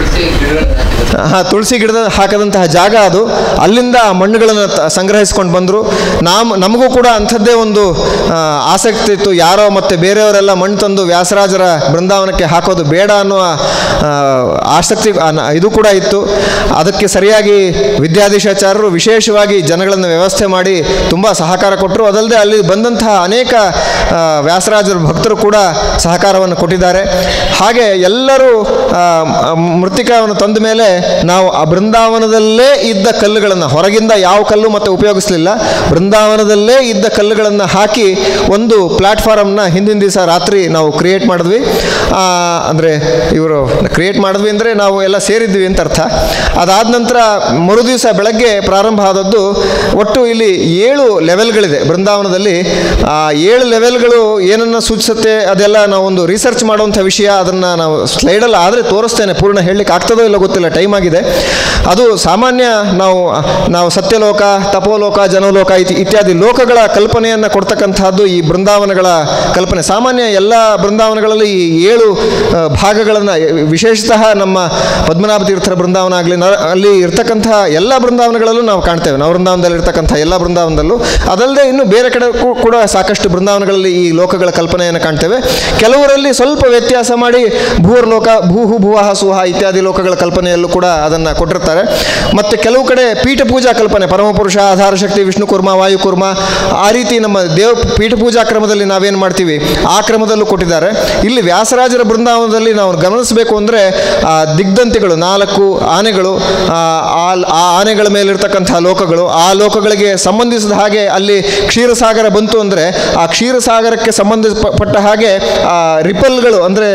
Speaker 1: ಹಾಂ ತುಳಸಿ ಗಿಡದ ಹಾಕದಂತಹ ಜಾಗ ಅದು ಅಲ್ಲಿಂದ ಆ ಮಣ್ಣುಗಳನ್ನು ತ- ಸಂಗ್ರಹಿಸ್ಕೊಂಡು ಬಂದರು ನಾಮ್ ನಮಗೂ ಕೂಡ ಅಂಥದ್ದೇ ಒಂದು ಆ, ಆಸಕ್ತಿ ಇತ್ತು ಯಾರೋ ಮತ್ತು ಬೇರೆಯವರೆಲ್ಲ ಮಣ್ಣು ತಂದು ವ್ಯಾಸರಾಜರ ಬೃಂದಾವನಕ್ಕೆ ಹಾಕೋದು ಬೇಡ ಅನ್ನುವ ಆ, ಆಸಕ್ತಿ ಆ, ನ- ಇದು ಕೂಡ ಇತ್ತು ಅದಕ್ಕೆ ಸರಿಯಾಗಿ ವಿದ್ಯಾಧೀಶಾಚಾರ್ಯರು ವಿಶೇಷವಾಗಿ ಜನಗಳನ್ನು ವ್ಯವಸ್ಥೆ ಮಾಡಿ ತುಂಬ ಸಹಕಾರ ಕೊಟ್ಟರು ಅದಲ್ಲದೆ ಅಲ್ಲಿ ಬಂದಂತಹ ಅನೇಕ ಆ, ವ್ಯಾಸರಾಜರ ಭಕ್ತರು ಕೂಡ ಸಹಕಾರವನ್ನು ಕೊಟ್ಟಿದ್ದಾರೆ ಹಾಗೆ ಎಲ್ಲರೂ ಆ, ಮ್- ಮೃತ್ತಿಕಾವನ್ನು ತಂದ ಮೇಲೆ ನಾವು ಆ ಬೃಂದಾವನದಲ್ಲೇ ಇದ್ದ ಕಲ್ಲುಗಳನ್ನು ಹೊರಗಿಂದ ಯಾವ ಕಲ್ಲು ಮತ್ತೆ ಉಪಯೋಗಿಸಲಿಲ್ಲ ಬೃಂದಾವನದಲ್ಲೇ ಇದ್ದ ಕಲ್ಲುಗಳನ್ನು ಹಾಕಿ ಒಂದು ಪ್ಲ್ಯಾಟ್ಫಾರಮ್ನ ಹಿಂದಿನ ದಿವಸ ರಾತ್ರಿ ನಾವು ಕ್ರಿಯೇಟ್ ಮಾಡಿದ್ವಿ ಅಂದರೆ ಇವರು ಕ್ರಿಯೇಟ್ ಮಾಡಿದ್ವಿ ಅಂದರೆ ನಾವು ಎಲ್ಲ ಸೇರಿದ್ವಿ ಅಂತ ಅರ್ಥ ಅದಾದ ನಂತರ ಮರುದಿವಸ ಬೆಳಗ್ಗೆ ಪ್ರಾರಂಭ ಆದದ್ದು ಒಟ್ಟು ಇಲ್ಲಿ ಏಳು ಲೆವೆಲ್ಗಳಿದೆ ಬೃಂದಾವನದಲ್ಲಿ ಆ ಏಳು ಲೆವೆಲ್ಗಳು ಏನನ್ನು ಸೂಚಿಸುತ್ತೆ ಅದೆಲ್ಲ ನಾವು ಒಂದು ರಿಸರ್ಚ್ ಮಾಡುವಂಥ ವಿಷಯ ಅದನ್ನು ನಾವು ಸ್ಲೈಡಲ್ಲಿ ಆದರೆ ತೋರಿಸ್ತೇನೆ ಪೂರ್ಣ ಹೇಳಲಿಕ್ಕೆ ಆಗ್ತದೋ ಇಲ್ಲ ಗೊತ್ತಿಲ್ಲ ಟೈಮ್ ಆಗಿದೆ ಅದು ಸಾಮಾನ್ಯ ನಾವು ನಾವು ಸತ್ಯಲೋಕ ತಪೋಲೋಕ ಜನಲೋಕ ಇತಿ- ಇತ್ಯಾದಿ ಲೋಕಗಳ ಕಲ್ಪನೆಯನ್ನು ಕೊಡ್ತಕ್ಕಂತಹದ್ದು ಈ ಬೃಂದಾವನಗಳ ಕಲ್ಪನೆ ಸಾಮಾನ್ಯ ಎಲ್ಲ ಬೃಂದಾವನಗಳಲ್ಲಿ ಈ ಏಳು ಭಾಗಗಳನ್ನು ವಿಶೇಷತಃ ನಮ್ಮ ಪದ್ಮನಾಭ ತೀರ್ಥರ ಬೃಂದಾವನ ಆಗಲಿ ಅಲ್ಲಿ ಇರ್ತಕ್ಕಂತಹ ಎಲ್ಲ ಬೃಂದಾವನಗಳಲ್ಲೂ ನಾವು ಕಾಣ್ತೇವೆ ನವವೃಂದಾವನದಲ್ಲಿ ಇರ್ತಕ್ಕಂಥ ಎಲ್ಲ ಬೃಂದಾವನದಲ್ಲೂ ಅದಲ್ಲದೆ ಇನ್ನು ಬೇರೆ ಕಡೆ ಕೂ- ಕೂಡ ಸಾಕಷ್ಟು ಬೃಂದಾವನಗಳಲ್ಲಿ ಈ ಲೋಕಗಳ ಕಲ್ಪನೆಯನ್ನು ಕಾಣ್ತೇವೆ ಕೆಲವರಲ್ಲಿ ಸ್ವಲ್ಪ ವ್ಯತ್ಯಾಸ ಮಾಡಿ ಭೂರ್ಲೋಕ ಭೂಹು ಭುವಹ ಸುಹ ಇತ್ಯಾದಿ ಲೋಕಗಳ ಕಲ್ಪನೆಯಲ್ಲೂ ಕೂಡ ಅದನ್ನು ಕೊಟ್ಟಿರ್ತಾರೆ ಮತ್ತು ಕೆಲವು ಕಡೆ ಪೀಠ ಪೂಜಾ ಕಲ್ಪನೆ ಪರಮಪುರುಷ ಆಧಾರ ಶಕ್ತಿ ವಿಷ್ಣು ಕುರ್ಮ ವಾಯು ಕುರ್ಮ ಆ ರೀತಿ ನಮ್ಮ ದೇವ ಪೀಠ ಪೂಜಾ ಕ್ರಮದಲ್ಲಿ ನಾವೇನು ಮಾಡ್ತೀವಿ ಆ ಕ್ರಮದಲ್ಲೂ ಕೊಟ್ಟಿದ್ದಾರೆ ಇಲ್ಲಿ ವ್ಯಾಸರಾಜರ ಬೃಂದಾವನದಲ್ಲಿ ನಾವು ಗಮನಿಸಬೇಕು ಅಂದರೆ ಆ ದಿಗ್ಧಂತಿಗಳು ನಾಲ್ಕು ಆನೆಗಳು ಆ ಆ- ಆ ಆನೆಗಳ ಮೇಲಿರ್ತಕ್ಕಂಥ ಲೋಕಗಳು ಆ ಲೋಕಗಳಿಗೆ ಸಂಬಂಧಿಸಿದ ಹಾಗೆ ಅಲ್ಲಿ ಕ್ಷೀರಸಾಗರ ಬಂತು ಅಂದರೆ ಆ ಕ್ಷೀರಸಾಗರಕ್ಕೆ ಸಂಬಂಧಪಟ್ಟ ಹಾಗೆ ಆ ರಿಪಲ್ಗಳು ಅಂದರೆ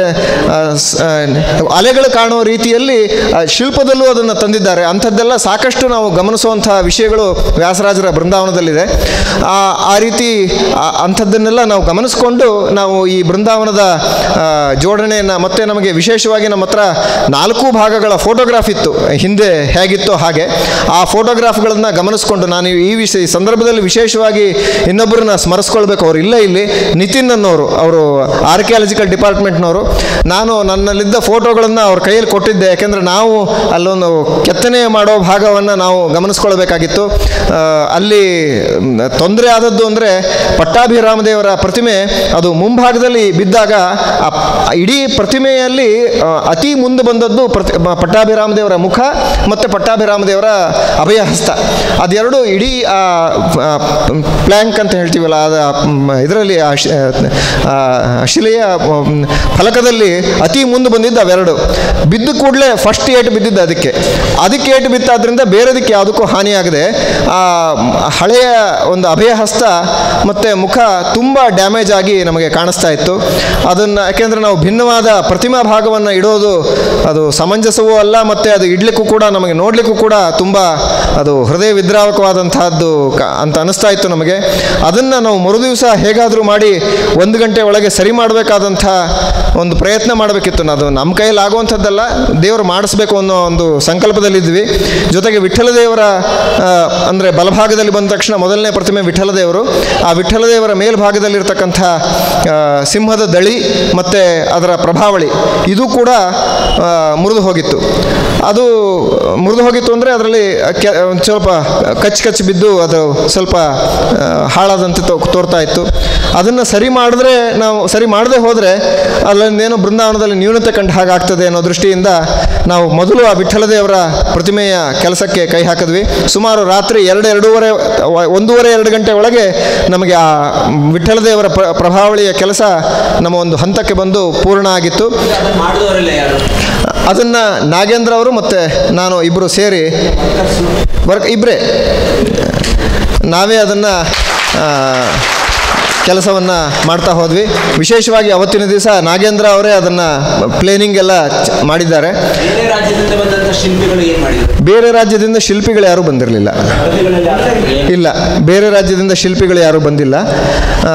Speaker 1: ಅಲೆಗಳು ಕಾಣುವ ರೀತಿಯಲ್ಲಿ ಆ, ಶಿಲ್ಪದಲ್ಲೂ ಅದನ್ನು ತಂದಿದ್ದಾರೆ ಅಂಥದ್ದೆಲ್ಲ ಸಾಕಷ್ಟು ನಾವು ಗಮನಿಸುವಂಥ ವಿಷಯಗಳು ವ್ಯಾಸರಾಜರ ಬೃಂದಾವನದಲ್ಲಿದೆ ಆ ಆ ರೀತಿ ಆ- ಅಂಥದ್ದನ್ನೆಲ್ಲ ನಾವು ಗಮನಿಸ್ಕೊಂಡು ನಾವು ಈ ಬೃಂದಾವನದ ಆ, ಜೋಡಣೆಯನ್ನು ಮತ್ತೆ ನಮಗೆ ವಿಶೇಷವಾಗಿ ನಮ್ಮ ಹತ್ರ ನಾಲ್ಕು ಭಾಗಗಳ ಫೋಟೋಗ್ರಾಫ್ ಇತ್ತು ಹಿಂದೆ ಹೇಗಿತ್ತೋ ಹಾಗೆ ಆ ಫೋಟೋಗ್ರಾಫ್ಗಳನ್ನು ಗಮನಿಸ್ಕೊಂಡು ನಾನು ಈ ವಿಷಯ ಈ ಸಂದರ್ಭದಲ್ಲಿ ವಿಶೇಷವಾಗಿ ಇನ್ನೊಬ್ಬರನ್ನ ಸ್ಮರಿಸ್ಕೊಳ್ಬೇಕು ಅವ್ರು ಇಲ್ಲ ಇಲ್ಲಿ ನಿತಿನ್ ಅನ್ನೋರು ಅವರು ಆರ್ಕಿಯಾಲಜಿಕಲ್ ಡಿಪಾರ್ಟ್ಮೆಂಟ್ನವರು ನಾನು ನನ್ನಲ್ಲಿದ್ದ ಫೋಟೋಗಳನ್ನು ಅವ್ರ ಕೈಯಲ್ಲಿ ಕೊಟ್ಟಿದ್ದೆ ಯಾಕೆಂದರೆ ನಾವು ಅಲ್ಲೊಂದು ಕೆತ್ತನೆ ಮಾಡೋ ಭಾಗವನ್ನು ನಾವು ಗಮನಿಸ್ಕೊಳ್ಬೇಕಾಗಿತ್ತು ಆ, ಅಲ್ಲಿ ತೊಂದರೆ ಆದದ್ದು ಅಂದರೆ ಪಟ್ಟಾಭಿರಾಮದೇವರ ಪ್ರತಿಮೆ ಅದು ಮುಂಭಾಗದಲ್ಲಿ ಬಿದ್ದಾಗ ಆ ಆ ಇಡೀ ಪ್ರತಿಮೆಯಲ್ಲಿ ಆ, ಅತಿ ಮುಂದೆ ಬಂದದ್ದು ಪ್ರತಿ ಮ- ಪಟ್ಟಾಭಿರಾಮದೇವರ ಮುಖ ಮತ್ತು ಪಟ್ಟಾಭಿರಾಮದೇವರ ಅಭಯಹಸ್ತ ಅದೆರಡು ಇಡೀ ಆ ಪ್ಲ್ಯಾಂಕ್ ಅಂತ ಹೇಳ್ತೀವಲ್ಲ ಅದ ಇದರಲ್ಲಿ ಆ ಶಿ- ಆ ಶಿಲೆಯ ಮ್, ಫಲಕದಲ್ಲಿ ಅತಿ ಮುಂದೆ ಬಂದಿದ್ದು ಅವೆರಡು ಬಿದ್ದ ಕೂಡಲೇ ಫಸ್ಟ್ ಏಟು ಬಿದ್ದಿದ್ದು ಅದಕ್ಕೆ ಅದಕ್ಕೆ ಏಟು ಬಿತ್ತಾದ್ರಿಂದ ಬೇರೆದಕ್ಕೆ ಯಾವುದಕ್ಕೂ ಹಾನಿಯಾಗದೆ ಆ ಮ್, ಹಳೆಯ ಒಂದು ಅಭಯಹಸ್ತ ಮತ್ತು ಮುಖ ತುಂಬ ಡ್ಯಾಮೇಜ್ ಆಗಿ ನಮಗೆ ಕಾಣಿಸ್ತಾ ಇತ್ತು ಅದನ್ನು ಯಾಕೆಂದರೆ ನಾವು ಭಿನ್ನವಾದ ಪ್ರತಿಮಾ ಭಾಗವನ್ನು ಇಡೋದು ಅದು ಸಮಂಜಸವೂ ಅಲ್ಲ ಮತ್ತು ಅದು ಇಡ್ಲಿಕ್ಕೂ ಕೂಡ ನಮಗೆ ನೋಡಲಿಕ್ಕೂ ಕೂಡ ತುಂಬ ಅದು ಹೃದಯ ವಿದ್ರಾವಕವಾದಂತಹದ್ದು ಕ- ಅಂತ ಅನಿಸ್ತಾ ಇತ್ತು ನಮಗೆ ಅದನ್ನು ನಾವು ಮರುದಿವಸ ಹೇಗಾದರೂ ಮಾಡಿ ಒಂದು ಗಂಟೆ ಒಳಗೆ ಸರಿ ಮಾಡಬೇಕಾದಂಥ ಒಂದು ಪ್ರಯತ್ನ ಮಾಡಬೇಕಿತ್ತು ಅದು ನಮ್ಮ ಕೈಯಲ್ಲಿ ಆಗುವಂಥದ್ದಲ್ಲ ದೇವರು ಮಾಡಿಸ್ಬೇಕು ಅನ್ನೋ ಒಂದು ಸಂಕಲ್ಪದಲ್ಲಿದ್ವಿ ಜೊತೆಗೆ ವಿಠ್ಠಲ ದೇವರ ಅಂದರೆ ಬಲಭಾಗದಲ್ಲಿ ಬಂದ ತಕ್ಷಣ ಮೊದಲನೇ ಪ್ರತಿಮೆ ವಿಠ್ಠಲ ದೇವರು ಆ ವಿಠ್ಠಲ ದೇವರ ಮೇಲ್ಭಾಗದಲ್ಲಿರ್ತಕ್ಕಂಥ ಆ, ಸಿಂಹದ ದಳಿ ಮತ್ತು ಅದರ ಪ್ರಭಾವಳಿ ಇದು ಕೂಡ ಮುರಿದು ಹೋಗಿತ್ತು ಅದು ಮುರಿದು ಹೋಗಿತ್ತು ಅಂದರೆ ಅದರಲ್ಲಿ ಕೆ ಒಂದು ಸ್ವಲ್ಪ ಕಚ್ಚಿ ಕಚ್ಚಿ ಬಿದ್ದು ಅದು ಸ್ವಲ್ಪ ಆ, ಹಾಳಾದಂತೆ ತೋ ತೋರ್ತಾ ಇತ್ತು ಅದನ್ನು ಸರಿ ಮಾಡಿದ್ರೆ ನಾವು ಸರಿ ಮಾಡದೆ ಹೋದರೆ ಅಲ್ಲೊಂದೇನೋ ಬೃಂದಾವನದಲ್ಲಿ ನ್ಯೂನತೆ ಕಂಡು ಹಾಗಾಗ್ತದೆ ಅನ್ನೋ ದೃಷ್ಟಿಯಿಂದ ನಾವು ಮೊದಲು ಆ ವಿಠ್ಠಲ ದೇವರ ಪ್ರತಿಮೆಯ ಕೆಲಸಕ್ಕೆ ಕೈ ಹಾಕಿದ್ವಿ ಸುಮಾರು ರಾತ್ರಿ ಎರಡು ಎರಡೂವರೆ ವ- ಒಂದೂವರೆ ಎರಡು ಗಂಟೆ ಒಳಗೆ ನಮಗೆ ಆ ವಿಠ್ಠಲ ದೇವರ ಪ್ರ ಪ್ರಭಾವಳಿಯ ಕೆಲಸ ನಮ್ಮ ಒಂದು ಹಂತಕ್ಕೆ ಬಂದು ಪೂರ್ಣ ಆಗಿತ್ತು
Speaker 2: ಮಾಡಿದವರೆಲ್ಲ ಯಾರು
Speaker 1: ಅದನ್ನು ನಾಗೇಂದ್ರ ಅವರು ಮತ್ತು ನಾನು ಇಬ್ಬರು ಸೇರಿ ವರ್ಕ್ ಇಬ್ಬರೇ ನಾವೇ ಅದನ್ನು ಕೆಲಸವನ್ನು ಮಾಡ್ತಾ ಹೋದ್ವಿ ವಿಶೇಷವಾಗಿ ಅವತ್ತಿನ ದಿವಸ ನಾಗೇಂದ್ರ ಅವರೇ ಅದನ್ನು ಪ್ಲೇನಿಂಗ್ ಎಲ್ಲ ಚ- ಮಾಡಿದ್ದಾರೆ
Speaker 2: ಬೇರೆ ರಾಜ್ಯದಿಂದ ಬಂದಂತ ಶಿಲ್ಪಿಗಳು ಏನ್ ಮಾಡಿದ್ರು
Speaker 1: ಬೇರೆ ರಾಜ್ಯದಿಂದ ಶಿಲ್ಪಿಗಳು ಯಾರೂ ಬಂದಿರಲಿಲ್ಲ
Speaker 2: ಪ್ರತಿಗಳಲ್ಲಿ ಅರ್ಥ
Speaker 1: ಇಲ್ಲ ಬೇರೆ ರಾಜ್ಯದಿಂದ ಶಿಲ್ಪಿಗಳು ಯಾರೂ ಬಂದಿಲ್ಲ ಆ,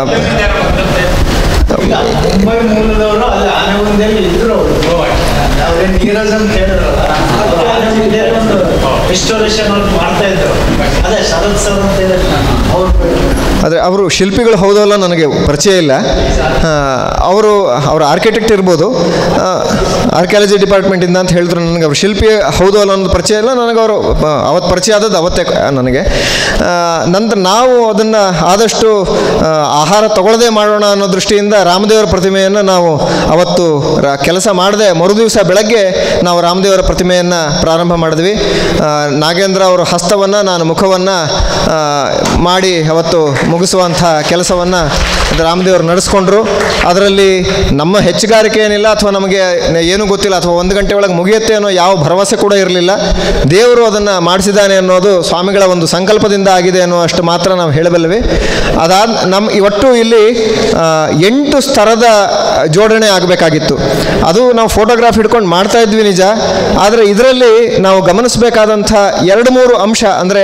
Speaker 3: ಮುಂಬೈ ಮೂಲದವರು ಅಲ್ಲಿ ಆನೆಗುಂದಿಯಲ್ಲಿ ಇದ್ರು ಅವರು ಅವ್ರೇನು ನೀರಜ್ ಅಂತ ಹೇಳಿದ್ರಲ್ಲ ಅವ್ರು ಆನೆಗುಂದಿಯಲ್ಲಿ ಒಂದು ರಿಸ್ಟೋರೇಷನ್ ಮಾಡ್ತಾ ಇದ್ರು ಅದೇ ಶರತ್ ಸರ್ ಅಂತ ಹೇಳಿ ಅವ್ರು
Speaker 1: ಆದರೆ ಅವರು ಶಿಲ್ಪಿಗಳು ಹೌದಲ್ಲ ನನಗೆ ಪರಿಚಯ ಇಲ್ಲ ಆ, ಅವರು ಅವರು ಆರ್ಕಿಟೆಕ್ಟ್ ಇರ್ಬೋದು ಆರ್ಕಿಯಾಲಜಿ ಡಿಪಾರ್ಟ್ಮೆಂಟಿಂದ ಅಂತ ಹೇಳಿದ್ರು ನನಗೆ ಅವರು ಶಿಲ್ಪಿ ಹೌದು ಅಲ್ಲ ಅನ್ನೋದು ಪರಿಚಯ ಇಲ್ಲ ನನಗೆ ಅವರು ಅವತ್ತು ಪರಿಚಯ ಆದದ್ದು ಅವತ್ತೇ ಕ- ನನಗೆ ಆ, ನಂತರ ನಾವು ಅದನ್ನು ಆದಷ್ಟು ಆ, ಆಹಾರ ತಗೊಳ್ಳದೆ ಮಾಡೋಣ ಅನ್ನೋ ದೃಷ್ಟಿಯಿಂದ ರಾಮದೇವರ ಪ್ರತಿಮೆಯನ್ನು ನಾವು ಅವತ್ತು ರ- ಕೆಲಸ ಮಾಡದೆ ಮರುದಿವಸ ಬೆಳಗ್ಗೆ ನಾವು ರಾಮದೇವರ ಪ್ರತಿಮೆಯನ್ನು ಪ್ರಾರಂಭ ಮಾಡಿದ್ವಿ ಆ, ನಾಗೇಂದ್ರ ಅವರ ಹಸ್ತವನ್ನು ನಾನು ಮುಖವನ್ನು ಮಾಡಿ ಅವತ್ತು ಮುಗಿಸುವಂಥ ಕೆಲಸವನ್ನು ರಾಮದೇವರು ನಡೆಸ್ಕೊಂಡ್ರು ಅದರಲ್ಲಿ ನಮ್ಮ ಹೆಚ್ಚುಗಾರಿಕೆ ಏನಿಲ್ಲ ಅಥವಾ ನಮಗೆ ಏನೂ ಗೊತ್ತಿಲ್ಲ ಅಥವಾ ಒಂದು ಗಂಟೆ ಒಳಗೆ ಮುಗಿಯುತ್ತೆ ಅನ್ನೋ ಯಾವ ಭರವಸೆ ಕೂಡ ಇರಲಿಲ್ಲ ದೇವರು ಅದನ್ನು ಮಾಡಿಸಿದ್ದಾನೆ ಅನ್ನೋದು ಸ್ವಾಮಿಗಳ ಒಂದು ಸಂಕಲ್ಪದಿಂದ ಆಗಿದೆ ಅನ್ನೋ ಅಷ್ಟು ಮಾತ್ರ ನಾವು ಹೇಳಬಲ್ಲೆವೆ ಅದಾದ ನಮ್ಮ ಇವತ್ತು ಇಲ್ಲಿ ಆ, ಎಂಟು ಸ್ತರದ ಜೋಡಣೆ ಆಗಬೇಕಾಗಿತ್ತು ಅದು ನಾವು ಫೋಟೋಗ್ರಾಫ್ ಹಿಡ್ಕೊಂಡು ಮಾಡ್ತಾ ಇದ್ವಿ ನಿಜ ಆದರೆ ಇದರಲ್ಲಿ ನಾವು ಗಮನಿಸಬೇಕಾದಂಥ ಎರಡು ಮೂರು ಅಂಶ ಅಂದರೆ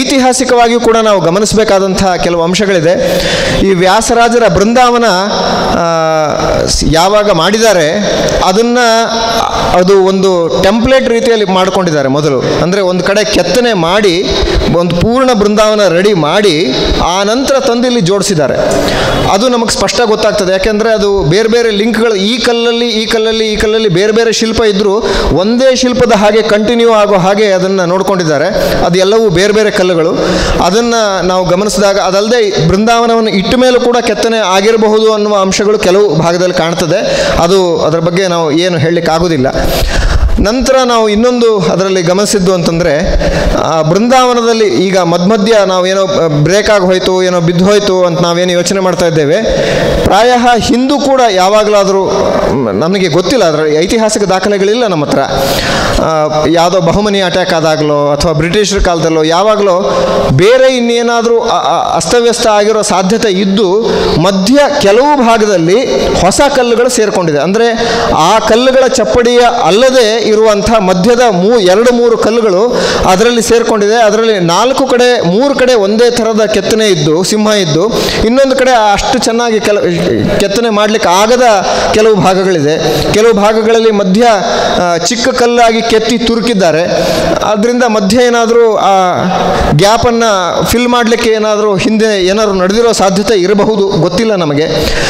Speaker 1: ಐತಿಹಾಸಿಕವಾಗಿಯೂ ಕೂಡ ನಾವು ಗಮನಿಸಬೇಕಾದಂಥ ಕೆಲವು ಅಂಶಗಳಿದೆ ಈ ವ್ಯಾಸರಾಜರ ಬೃಂದಾವನ ಆ, ಸ್- ಯಾವಾಗ ಮಾಡಿದ್ದಾರೆ ಅದನ್ನು ಅದು ಒಂದು ಟೆಂಪ್ಲೇಟ್ ರೀತಿಯಲ್ಲಿ ಮಾಡ್ಕೊಂಡಿದ್ದಾರೆ ಮೊದಲು ಅಂದರೆ ಒಂದು ಕಡೆ ಕೆತ್ತನೆ ಮಾಡಿ ಒಂದು ಪೂರ್ಣ ಬೃಂದಾವನ ರೆಡಿ ಮಾಡಿ ಆ ನಂತರ ತಂದು ಇಲ್ಲಿ ಜೋಡಿಸಿದ್ದಾರೆ ಅದು ನಮಗೆ ಸ್ಪಷ್ಟ ಗೊತ್ತಾಗ್ತದೆ ಯಾಕೆಂದರೆ ಅದು ಬೇರೆ ಬೇರೆ ಲಿಂಕ್ಗಳು ಈ ಕಲ್ಲಲ್ಲಿ ಈ ಕಲ್ಲಲ್ಲಿ ಈ ಕಲ್ಲಲ್ಲಿ ಬೇರೆ ಬೇರೆ ಶಿಲ್ಪ ಇದ್ದರೂ ಒಂದೇ ಶಿಲ್ಪದ ಹಾಗೆ ಕಂಟಿನ್ಯೂ ಆಗೋ ಹಾಗೆ ಅದನ್ನು ನೋಡ್ಕೊಂಡಿದ್ದಾರೆ ಅದು ಎಲ್ಲವೂ ಬೇರೆ ಬೇರೆ ಕಲ್ಲುಗಳು ಅದನ್ನು ನಾವು ಗಮನಿಸಿದಾಗ ಅದಲ್ಲದೆ ಬೃಂದಾವನವನ್ನು ಇಟ್ಟ ಮೇಲೂ ಕೂಡ ಕೆತ್ತನೆ ಆಗಿರಬಹುದು ಅನ್ನುವ ಅಂಶಗಳು ಕೆಲವು ಭಾಗದಲ್ಲಿ ಕಾಣ್ತದೆ ಅದು ಅದರ ಬಗ್ಗೆ ನಾವು ಏನು ಹೇಳಲಿಕ್ಕೆ ಆಗೋದಿಲ್ಲ ನಂತರ ನಾವು ಇನ್ನೊಂದು ಅದರಲ್ಲಿ ಗಮನಿಸಿದ್ದು ಅಂತಂದರೆ ಆ ಬೃಂದಾವನದಲ್ಲಿ ಈಗ ಮಧ್ಯ ನಾವು ಏನೋ ಬ್ರೇಕ್ ಆಗಿ ಹೋಯ್ತು ಏನೋ ಬಿದ್ದು ಹೋಯ್ತು ಅಂತ ನಾವೇನು ಯೋಚನೆ ಮಾಡ್ತಾ ಇದ್ದೇವೆ ಪ್ರಾಯ ಹಿಂದೂ ಕೂಡ ಯಾವಾಗಲಾದರೂ ನಮಗೆ ಗೊತ್ತಿಲ್ಲ ಅದರ ಐತಿಹಾಸಿಕ ದಾಖಲೆಗಳಿಲ್ಲ ನಮ್ಮ ಹತ್ರ ಆ, ಯಾವುದೋ ಬಹುಮನಿ ಅಟ್ಯಾಕ್ ಆದಾಗಲೋ ಅಥವಾ ಬ್ರಿಟಿಷರ ಕಾಲದಲ್ಲೋ ಯಾವಾಗಲೋ ಬೇರೆ ಇನ್ನೇನಾದರೂ ಅ- ಅ- ಅಸ್ತವ್ಯಸ್ತ ಆಗಿರೋ ಸಾಧ್ಯತೆ ಇದ್ದು ಮಧ್ಯ ಕೆಲವು ಭಾಗದಲ್ಲಿ ಹೊಸ ಕಲ್ಲುಗಳು ಸೇರಿಕೊಂಡಿದೆ ಅಂದರೆ ಆ ಕಲ್ಲುಗಳ ಚಪ್ಪಡಿಯ ಅಲ್ಲದೆ ಇರುವಂಥ ಮಧ್ಯದ ಮೂ ಎರಡು ಮೂರು ಕಲ್ಲುಗಳು ಅದರಲ್ಲಿ ಸೇರಿಕೊಂಡಿದೆ ಅದರಲ್ಲಿ ನಾಲ್ಕು ಕಡೆ ಮೂರು ಕಡೆ ಒಂದೇ ಥರದ ಕೆತ್ತನೆ ಇದ್ದು ಸಿಂಹ ಇದ್ದು ಇನ್ನೊಂದು ಕಡೆ ಅಷ್ಟು ಚೆನ್ನಾಗಿ ಕೆಲ ಕೆತ್ತನೆ ಮಾಡಲಿಕ್ಕೆ ಆಗದ ಕೆಲವು ಭಾಗಗಳಿದೆ ಕೆಲವು ಭಾಗಗಳಲ್ಲಿ ಮಧ್ಯ ಆ, ಚಿಕ್ಕ ಕಲ್ಲಾಗಿ ಕೆತ್ತಿ ತುರುಕಿದ್ದಾರೆ ಅದರಿಂದ ಮಧ್ಯೆ ಏನಾದರೂ ಆ ಗ್ಯಾಪನ್ನು ಫಿಲ್ ಮಾಡಲಿಕ್ಕೆ ಏನಾದರೂ ಹಿಂದೆ ಏನಾದರೂ ನಡೆದಿರೋ ಸಾಧ್ಯತೆ ಇರಬಹುದು ಗೊತ್ತಿಲ್ಲ ನಮಗೆ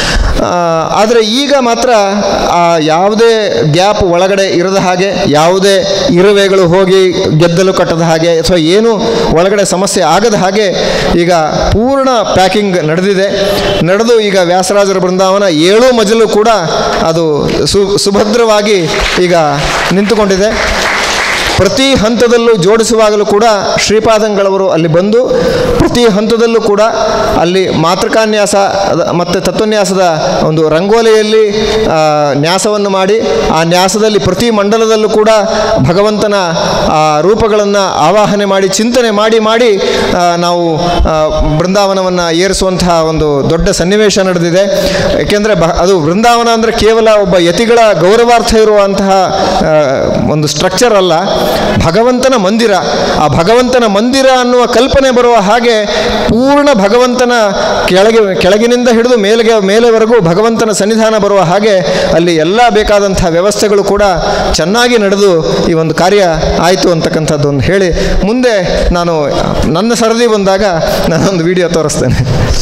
Speaker 1: ಆದರೆ ಈಗ ಮಾತ್ರ ಆ ಯಾವುದೇ ಗ್ಯಾಪ್ ಒಳಗಡೆ ಇರದ ಹಾಗೆ ಯಾವುದೇ ಇರುವೆಗಳು ಹೋಗಿ ಗೆದ್ದಲು ಕಟ್ಟದ ಹಾಗೆ ಅಥವಾ ಏನು ಒಳಗಡೆ ಸಮಸ್ಯೆ ಆಗದ ಹಾಗೆ ಈಗ ಪೂರ್ಣ ಪ್ಯಾಕಿಂಗ್ ನಡೆದಿದೆ ನಡೆದು ಈಗ ವ್ಯಾಸರಾಜರ ಬೃಂದಾವನ ಏಳು ಮಜಲು ಕೂಡ ಅದು ಸು ಸುಭದ್ರವಾಗಿ ಈಗ ನಿಂತುಕೊಂಡಿದೆ ಪ್ರತಿ ಹಂತದಲ್ಲೂ ಜೋಡಿಸುವಾಗಲೂ ಕೂಡ ಶ್ರೀಪಾದಂಗಳವರು ಅಲ್ಲಿ ಬಂದು ಪ್ರತಿ ಹಂತದಲ್ಲೂ ಕೂಡ ಅಲ್ಲಿ ಮಾತೃಕಾನ್ಯಾಸ ಅದ- ಮತ್ತು ತತ್ವನ್ಯಾಸದ ಒಂದು ರಂಗೋಲಿಯಲ್ಲಿ ಆ, ನ್ಯಾಸವನ್ನು ಮಾಡಿ ಆ ನ್ಯಾಸದಲ್ಲಿ ಪ್ರತಿ ಮಂಡಲದಲ್ಲೂ ಕೂಡ ಭಗವಂತನ ಆ ರೂಪಗಳನ್ನು ಆವಾಹನೆ ಮಾಡಿ ಚಿಂತನೆ ಮಾಡಿ ಮಾಡಿ ಆ, ನಾವು ಆ, ಬೃಂದಾವನವನ್ನು ಏರಿಸುವಂತಹ ಒಂದು ದೊಡ್ಡ ಸನ್ನಿವೇಶ ನಡೆದಿದೆ ಏಕೆಂದರೆ ಬ ಅದು ಬೃಂದಾವನ ಅಂದರೆ ಕೇವಲ ಒಬ್ಬ ಯತಿಗಳ ಗೌರವಾರ್ಥ ಇರುವಂತಹ ಆ, ಒಂದು ಸ್ಟ್ರಕ್ಚರ್ ಅಲ್ಲ ಭಗವಂತನ ಮಂದಿರ ಆ ಭಗವಂತನ ಮಂದಿರ ಅನ್ನುವ ಕಲ್ಪನೆ ಬರುವ ಹಾಗೆ ಪೂರ್ಣ ಭಗವಂತನ ಕೆಳಗೆ ಕೆಳಗಿನಿಂದ ಹಿಡಿದು ಮೇಲೆಗೆ ಮೇಲೆವರೆಗೂ ಭಗವಂತನ ಸನ್ನಿಧಾನ ಬರುವ ಹಾಗೆ ಅಲ್ಲಿ ಎಲ್ಲ ಬೇಕಾದಂಥ ವ್ಯವಸ್ಥೆಗಳು ಕೂಡ ಚೆನ್ನಾಗಿ ನಡೆದು ಈ ಒಂದು ಕಾರ್ಯ ಆಯಿತು ಅಂತಕ್ಕಂಥದ್ದು ಒಂದು ಹೇಳಿ ಮುಂದೆ ನಾನು ನನ್ನ ಸರದಿ ಬಂದಾಗ ನಾನೊಂದು ವಿಡಿಯೋ ತೋರಿಸ್ತೇನೆ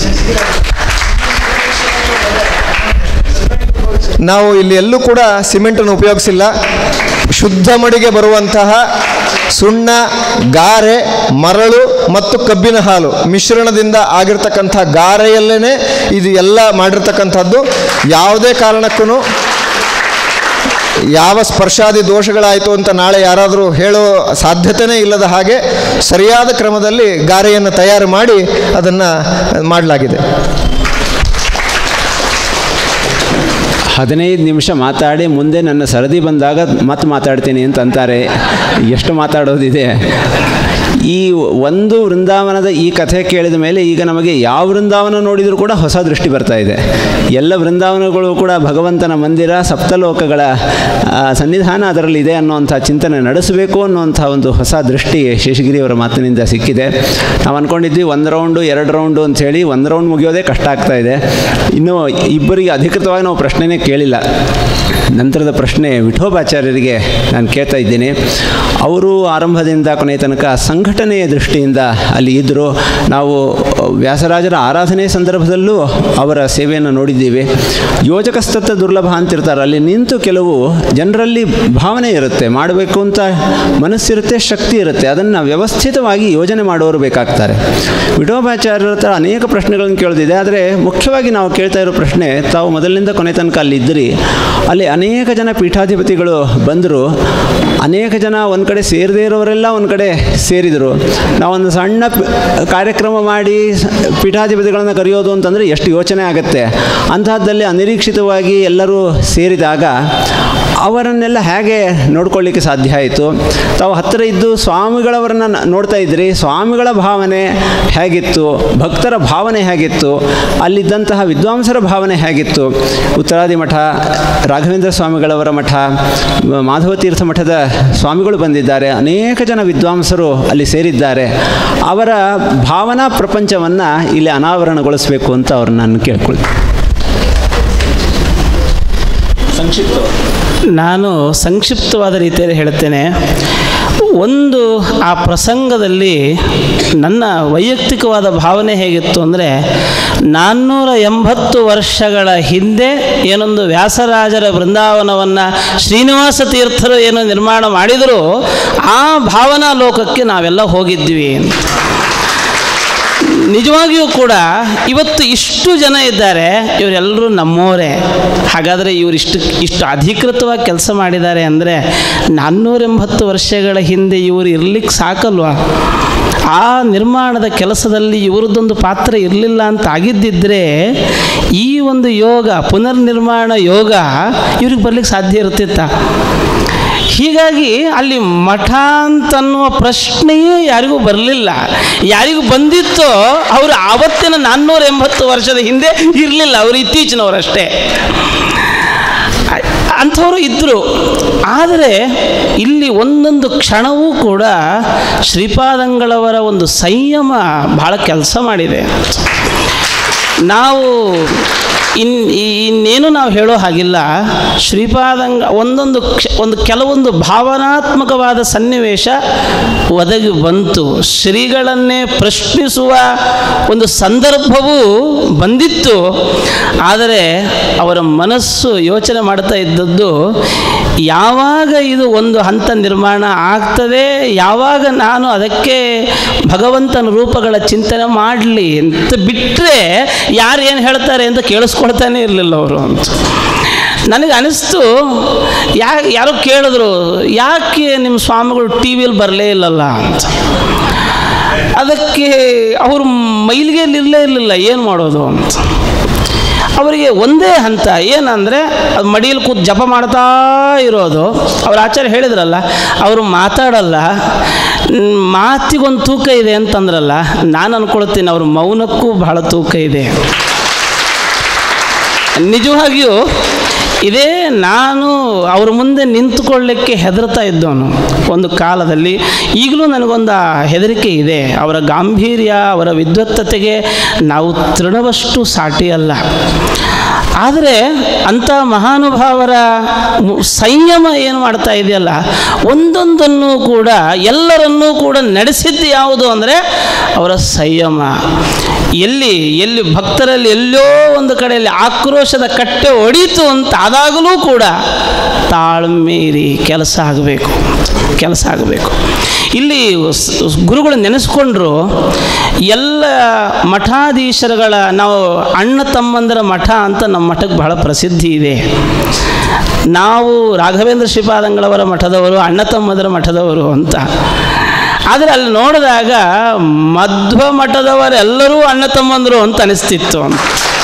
Speaker 1: ನಾವು ಇಲ್ಲಿ ಎಲ್ಲೂ ಕೂಡ ಸಿಮೆಂಟನ್ನು ಉಪಯೋಗಿಸಿಲ್ಲ ಶುದ್ಧ ಮಡಿಗೆ ಬರುವಂತಹ ಸುಣ್ಣ ಗಾರೆ ಮರಳು ಮತ್ತು ಕಬ್ಬಿನ ಹಾಲು ಮಿಶ್ರಣದಿಂದ ಆಗಿರ್ತಕ್ಕಂಥ ಗಾರೆಯಲ್ಲೇ ಇದು ಎಲ್ಲ ಮಾಡಿರ್ತಕ್ಕಂಥದ್ದು ಯಾವುದೇ ಕಾರಣಕ್ಕೂ ಯಾವ ಸ್ಪರ್ಶಾದಿ ದೋಷಗಳಾಯಿತು ಅಂತ ನಾಳೆ ಯಾರಾದರೂ ಹೇಳೋ ಸಾಧ್ಯತೆಯೇ ಇಲ್ಲದ ಹಾಗೆ ಸರಿಯಾದ ಕ್ರಮದಲ್ಲಿ ಗಾರೆಯನ್ನು ತಯಾರು ಮಾಡಿ ಅದನ್ನು ಮಾಡಲಾಗಿದೆ
Speaker 4: ಹದಿನೈದು ನಿಮಿಷ ಮಾತಾಡಿ ಮುಂದೆ ನನ್ನ ಸರದಿ ಬಂದಾಗ ಮತ್ತೆ ಮಾತಾಡ್ತೀನಿ ಅಂತ ಅಂತಾರೆ ಎಷ್ಟು ಮಾತಾಡೋದಿದೆ ಈ ಒಂದು ವೃಂದಾವನದ ಈ ಕಥೆ ಕೇಳಿದ ಮೇಲೆ ಈಗ ನಮಗೆ ಯಾವ ವೃಂದಾವನ ನೋಡಿದರೂ ಕೂಡ ಹೊಸ ದೃಷ್ಟಿ ಬರ್ತಾ ಇದೆ ಎಲ್ಲ ವೃಂದಾವನಗಳು ಕೂಡ ಭಗವಂತನ ಮಂದಿರ ಸಪ್ತಲೋಕಗಳ ಆ, ಸನ್ನಿಧಾನ ಅದರಲ್ಲಿದೆ ಅನ್ನುವಂಥ ಚಿಂತನೆ ನಡೆಸಬೇಕು ಅನ್ನುವಂಥ ಒಂದು ಹೊಸ ದೃಷ್ಟಿ ಶೇಷಗಿರಿಯವರ ಮಾತಿನಿಂದ ಸಿಕ್ಕಿದೆ ನಾವು ಅಂದ್ಕೊಂಡಿದ್ವಿ ಒಂದು ರೌಂಡು ಎರಡು ರೌಂಡು ಅಂಥೇಳಿ ಒಂದು ರೌಂಡ್ ಮುಗಿಯೋದೇ ಕಷ್ಟ ಆಗ್ತಾ ಇದೆ ಇನ್ನು ಇಬ್ಬರಿಗೆ ಅಧಿಕೃತವಾಗಿ ನಾವು ಪ್ರಶ್ನೆನೇ ಕೇಳಿಲ್ಲ ನಂತರದ ಪ್ರಶ್ನೆ ವಿಠೋಬಾಚಾರ್ಯರಿಗೆ ನಾನು ಕೇಳ್ತಾ ಇದ್ದೀನಿ ಅವರು ಆರಂಭದಿಂದ ಕೊನೆಯ ತನಕ ಸಂಘಟನೆಯ ದೃಷ್ಟಿಯಿಂದ ಅಲ್ಲಿ ಇದ್ದರು ನಾವು ವ್ಯಾಸರಾಜರ ಆರಾಧನೆ ಸಂದರ್ಭದಲ್ಲೂ ಅವರ ಸೇವೆಯನ್ನು ನೋಡಿದ್ದೀವಿ ಯೋಜಕಸ್ತತ್ವ ದುರ್ಲಭ ಅಂತಿರ್ತಾರೆ ಅಲ್ಲಿ ನಿಂತು ಕೆಲವು ಜನರಲ್ಲಿ ಭಾವನೆ ಇರುತ್ತೆ ಮಾಡಬೇಕು ಅಂತ ಮನಸ್ಸಿರುತ್ತೆ ಶಕ್ತಿ ಇರುತ್ತೆ ಅದನ್ನು ವ್ಯವಸ್ಥಿತವಾಗಿ ಯೋಜನೆ ಮಾಡೋರು ಬೇಕಾಗ್ತಾರೆ ವಿಠೋಬಾಚಾರ್ಯರ ಹತ್ರ ಅನೇಕ ಪ್ರಶ್ನೆಗಳನ್ನು ಕೇಳೋದಿದೆ ಆದರೆ ಮುಖ್ಯವಾಗಿ ನಾವು ಕೇಳ್ತಾ ಇರೋ ಪ್ರಶ್ನೆ ತಾವು ಮೊದಲಿನಿಂದ ಕೊನೆ ತನಕ ಅಲ್ಲಿ ಇದ್ದಿರಿ ಅಲ್ಲಿ ಅನೇಕ ಜನ ಪೀಠಾಧಿಪತಿಗಳು ಬಂದರು ಅನೇಕ ಜನ ಒಂದು ಕಡೆ ಸೇರದೇ ಇರೋರೆಲ್ಲ ಒಂದು ಕಡೆ ಸೇರಿದರು ನಾವೊಂದು ಸಣ್ಣ ಪ- ಕಾರ್ಯಕ್ರಮ ಮಾಡಿ ಸ- ಪೀಠಾಧಿಪತಿಗಳನ್ನು ಕರೆಯೋದು ಅಂತಂದರೆ ಎಷ್ಟು ಯೋಚನೆ ಆಗುತ್ತೆ ಅಂತಹದ್ದಲ್ಲಿ ಅನಿರೀಕ್ಷಿತವಾಗಿ ಎಲ್ಲರೂ ಸೇರಿದಾಗ ಅವರನ್ನೆಲ್ಲ ಹೇಗೆ ನೋಡ್ಕೊಳ್ಳಿಕ್ಕೆ ಸಾಧ್ಯ ಆಯಿತು ತಾವು ಹತ್ತಿರ ಇದ್ದು ಸ್ವಾಮಿಗಳವರನ್ನ ನ- ನೋಡ್ತಾ ಇದ್ರಿ ಸ್ವಾಮಿಗಳ ಭಾವನೆ ಹೇಗಿತ್ತು ಭಕ್ತರ ಭಾವನೆ ಹೇಗಿತ್ತು ಅಲ್ಲಿದ್ದಂತಹ ವಿದ್ವಾಂಸರ ಭಾವನೆ ಹೇಗಿತ್ತು ಉತ್ತರಾದಿ ಮಠ ರಾಘವೇಂದ್ರ ಸ್ವಾಮಿಗಳವರ ಮಠ ಮ- ಮಾಧವ ತೀರ್ಥ ಮಠದ ಸ್ವಾಮಿಗಳು ಬಂದಿದ್ದಾರೆ ಅನೇಕ ಜನ ವಿದ್ವಾಂಸರು ಅಲ್ಲಿ ಸೇರಿದ್ದಾರೆ ಅವರ ಭಾವನಾ ಪ್ರಪಂಚವನ್ನು ಇಲ್ಲಿ ಅನಾವರಣಗೊಳಿಸಬೇಕು ಅಂತ ಅವ್ರನ್ನ ನಾನು ಕೇಳ್ಕೊಳ್ತೀನಿ
Speaker 5: ನಾನು ಸಂಕ್ಷಿಪ್ತವಾದ ರೀತಿಯಲ್ಲಿ ಹೇಳುತ್ತೇನೆ ಒಂದು ಆ ಪ್ರಸಂಗದಲ್ಲಿ ನನ್ನ ವೈಯಕ್ತಿಕವಾದ ಭಾವನೆ ಹೇಗಿತ್ತು ಅಂದರೆ ನಾನ್ನೂರ ಎಂಬತ್ತು ವರ್ಷಗಳ ಹಿಂದೆ ಏನೊಂದು ವ್ಯಾಸರಾಜರ ಬೃಂದಾವನವನ್ನು ಶ್ರೀನಿವಾಸ ತೀರ್ಥರು ಏನು ನಿರ್ಮಾಣ ಮಾಡಿದರೂ ಆ ಭಾವನಾ ಲೋಕಕ್ಕೆ ನಾವೆಲ್ಲ ಹೋಗಿದ್ವಿ ನಿಜವಾಗಿಯೂ ಕೂಡ ಇವತ್ತು ಇಷ್ಟು ಜನ ಇದ್ದಾರೆ ಇವರೆಲ್ಲರೂ ನಮ್ಮವರೇ ಹಾಗಾದರೆ ಇವರು ಇಷ್ಟು ಇಷ್ಟು ಅಧಿಕೃತವಾಗಿ ಕೆಲಸ ಮಾಡಿದ್ದಾರೆ ಅಂದರೆ ನಾನ್ನೂರ ಎಂಬತ್ತು ವರ್ಷಗಳ ಹಿಂದೆ ಇವರು ಇರ್ಲಿಕ್ಕೆ ಸಾಕಲ್ವಾ ಆ ನಿರ್ಮಾಣದ ಕೆಲಸದಲ್ಲಿ ಇವರದ್ದೊಂದು ಪಾತ್ರ ಇರಲಿಲ್ಲ ಅಂತ ಆಗಿದ್ದಿದ್ರೆ ಈ ಒಂದು ಯೋಗ ಪುನರ್ನಿರ್ಮಾಣ ಯೋಗ ಇವ್ರಿಗೆ ಬರ್ಲಿಕ್ಕೆ ಸಾಧ್ಯ ಇರ್ತಿತ್ತ ಹೀಗಾಗಿ ಅಲ್ಲಿ ಮಠ ಅಂತನ್ನುವ ಪ್ರಶ್ನೆಯೇ ಯಾರಿಗೂ ಬರಲಿಲ್ಲ ಯಾರಿಗೂ ಬಂದಿತ್ತೋ ಅವರು ಆವತ್ತಿನ ನಾನ್ನೂರ ಎಂಬತ್ತು ವರ್ಷದ ಹಿಂದೆ ಇರಲಿಲ್ಲ ಅವರು ಇತ್ತೀಚಿನವರಷ್ಟೇ ಅಂಥವರು ಇದ್ದರು ಆದರೆ ಇಲ್ಲಿ ಒಂದೊಂದು ಕ್ಷಣವೂ ಕೂಡ ಶ್ರೀಪಾದಂಗಳವರ ಒಂದು ಸಂಯಮ ಬಹಳ ಕೆಲಸ ಮಾಡಿದೆ ನಾವು ಇನ್ ಇನ್ನೇನು ನಾವು ಹೇಳೋ ಹಾಗಿಲ್ಲ ಶ್ರೀಪಾದಂಗ ಒಂದೊಂದು ಕ್ಷ ಒಂದು ಕೆಲವೊಂದು ಭಾವನಾತ್ಮಕವಾದ ಸನ್ನಿವೇಶ ಒದಗಿ ಬಂತು ಶ್ರೀಗಳನ್ನೇ ಪ್ರಶ್ನಿಸುವ ಒಂದು ಸಂದರ್ಭವೂ ಬಂದಿತ್ತು ಆದರೆ ಅವರ ಮನಸ್ಸು ಯೋಚನೆ ಮಾಡ್ತಾ ಇದ್ದದ್ದು ಯಾವಾಗ ಇದು ಒಂದು ಹಂತ ನಿರ್ಮಾಣ ಆಗ್ತದೆ ಯಾವಾಗ ನಾನು ಅದಕ್ಕೆ ಭಗವಂತನ ರೂಪಗಳ ಚಿಂತನೆ ಮಾಡಲಿ ಅಂತ ಬಿಟ್ಟರೆ ಯಾರು ಏನು ಹೇಳ್ತಾರೆ ಅಂತ ಕೇಳಿಸ್ಕೊಳ್ತಾನೆ ಇರಲಿಲ್ಲ ಅವರು ಅಂತ ನನಗೆ ಅನಿಸ್ತು ಯಾ ಯಾರೋ ಕೇಳಿದ್ರು ಯಾಕೆ ನಿಮ್ಮ ಸ್ವಾಮಿಗಳು ಟಿ ವಿಯಲ್ಲಿ ಬರಲೇ ಇಲ್ಲಲ್ಲ ಅಂತ ಅದಕ್ಕೆ ಅವರು ಮೈಲಿಗೆಯಲ್ಲಿ ಇರಲೇ ಇರಲಿಲ್ಲ ಏನು ಮಾಡೋದು ಅಂತ ಅವರಿಗೆ ಒಂದೇ ಹಂತ ಏನಂದರೆ ಅದು ಮಡಿಯಲ್ಲಿ ಕೂತು ಜಪ ಮಾಡ್ತಾ ಇರೋದು ಅವ್ರ ಆಚಾರ್ಯ ಹೇಳಿದ್ರಲ್ಲ ಅವರು ಮಾತಾಡಲ್ಲ ಮ್, ಮಾತಿಗೊಂದು ತೂಕ ಇದೆ ಅಂತಂದ್ರಲ್ಲ ನಾನು ಅಂದ್ಕೊಳ್ತೀನಿ ಅವ್ರ ಮೌನಕ್ಕೂ ಬಹಳ ತೂಕ ಇದೆ ನಿಜವಾಗಿಯೂ ಇದೇ ನಾನು ಅವ್ರ ಮುಂದೆ ನಿಂತುಕೊಳ್ಳಿಕ್ಕೆ ಹೆದರ್ತಾ ಇದ್ದವನು ಒಂದು ಕಾಲದಲ್ಲಿ ಈಗಲೂ ನನಗೊಂದು ಆ ಹೆದರಿಕೆ ಇದೆ ಅವರ ಗಾಂಭೀರ್ಯ ಅವರ ವಿದ್ವತ್ತತೆಗೆ ನಾವು ತೃಣವಷ್ಟು ಸಾಟಿ ಅಲ್ಲ ಆದರೆ ಅಂಥ ಮಹಾನುಭಾವರ ಮು- ಸಂಯಮ ಏನು ಮಾಡ್ತಾ ಇದೆಯಲ್ಲ ಒಂದೊಂದನ್ನು ಕೂಡ ಎಲ್ಲರನ್ನೂ ಕೂಡ ನಡೆಸಿದ್ದು ಯಾವುದು ಅಂದರೆ ಅವರ ಸಂಯಮ ಎಲ್ಲಿ ಎಲ್ಲಿ ಭಕ್ತರಲ್ಲಿ ಎಲ್ಲೋ ಒಂದು ಕಡೆಯಲ್ಲಿ ಆಕ್ರೋಶದ ಕಟ್ಟೆ ಒಡೀತು ಅಂತ ಆದಾಗಲೂ ಕೂಡ ತಾಳ್ಮೇರಿ ಕೆಲಸ ಆಗಬೇಕು ಕೆಲಸ ಆಗಬೇಕು ಇಲ್ಲಿ ಸ್- ಗುರುಗಳು ನೆನೆಸ್ಕೊಂಡ್ರು ಎಲ್ಲ ಮಠಾಧೀಶರುಗಳ ನಾವು ಅಣ್ಣ ತಮ್ಮಂದರ ಮಠ ಅಂತ ನಮ್ಮ ಮಠಕ್ಕೆ ಬಹಳ ಪ್ರಸಿದ್ಧಿ ಇದೆ ನಾವು ರಾಘವೇಂದ್ರ ಶ್ರೀಪಾದಂಗಳವರ ಮಠದವರು ಅಣ್ಣ ತಮ್ಮಂದರ ಮಠದವರು ಅಂತ ಆದರೆ ಅಲ್ಲಿ ನೋಡಿದಾಗ ಮಧ್ವ ಮಠದವರೆಲ್ಲರೂ ಅಣ್ಣ ತಮ್ಮಂದರು ಅಂತ ಅನಿಸ್ತಿತ್ತು ಅಂತ